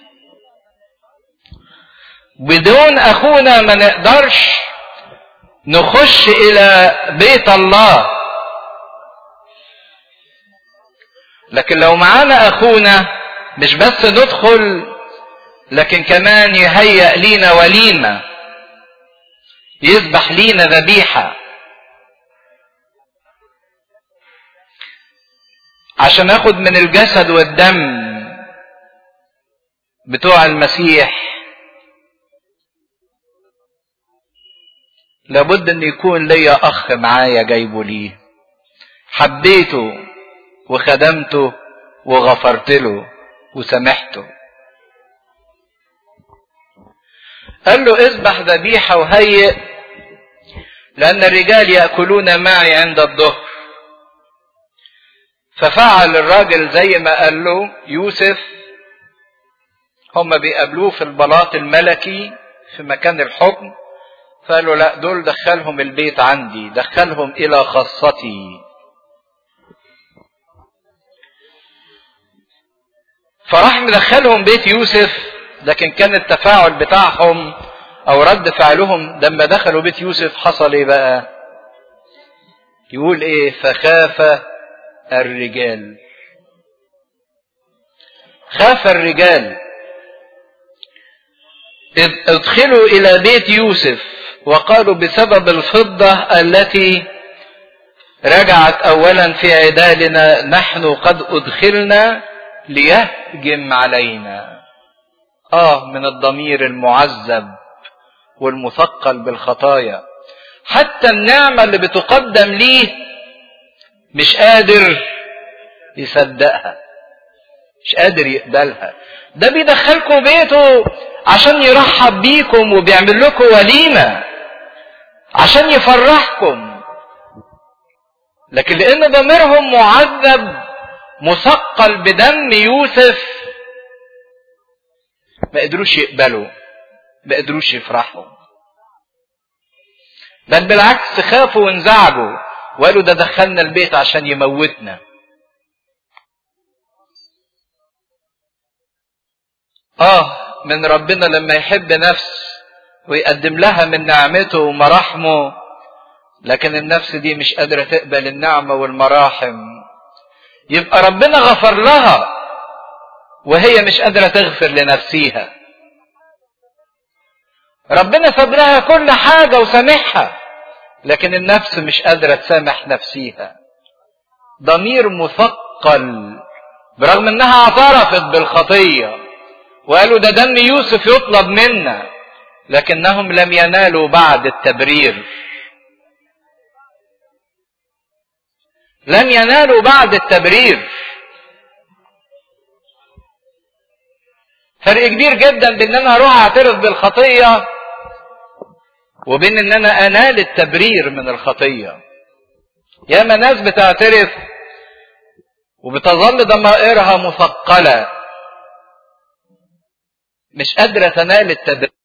S1: بدون أخونا ما نقدرش نخش إلى بيت الله. لكن لو معانا أخونا مش بس ندخل لكن كمان يهيأ لينا وليمة يذبح لينا ذبيحة عشان اخد من الجسد والدم بتوع المسيح لابد ان يكون ليا اخ معايا جايبه ليه حبيته وخدمته وغفرت له وسامحته قال له اذبح ذبيحة وهيئ لأن الرجال يأكلون معي عند الظهر ففعل الراجل زي ما قال له يوسف هم بيقابلوه في البلاط الملكي في مكان الحكم فقالوا لا دول دخلهم البيت عندي دخلهم إلى خاصتي فراح مدخلهم بيت يوسف لكن كان التفاعل بتاعهم او رد فعلهم لما دخلوا بيت يوسف حصل ايه بقى يقول ايه فخاف الرجال خاف الرجال إذ ادخلوا الى بيت يوسف وقالوا بسبب الفضة التي رجعت اولا في عدالنا نحن قد ادخلنا ليهجم علينا اه من الضمير المعذب والمثقل بالخطايا حتى النعمة اللي بتقدم ليه مش قادر يصدقها مش قادر يقبلها ده بيدخلكم بيته عشان يرحب بيكم وبيعمل لكم وليمة عشان يفرحكم لكن لان ضميرهم معذب مثقل بدم يوسف ما قدروش يقبلوا ما قدروش يفرحوا بل بالعكس خافوا وانزعجوا وقالوا ده دخلنا البيت عشان يموتنا اه من ربنا لما يحب نفس ويقدم لها من نعمته ومراحمه لكن النفس دي مش قادرة تقبل النعمة والمراحم يبقى ربنا غفر لها وهي مش قادرة تغفر لنفسيها ربنا ساب لها كل حاجة وسامحها لكن النفس مش قادرة تسامح نفسيها ضمير مثقل برغم انها اعترفت بالخطية وقالوا ده دم يوسف يطلب منا لكنهم لم ينالوا بعد التبرير لم ينالوا بعد التبرير فرق كبير جدا بين ان انا اروح اعترف بالخطيه وبين ان انا انال التبرير من الخطيه ياما ناس بتعترف وبتظل ضمائرها مثقله مش قادره تنال التبرير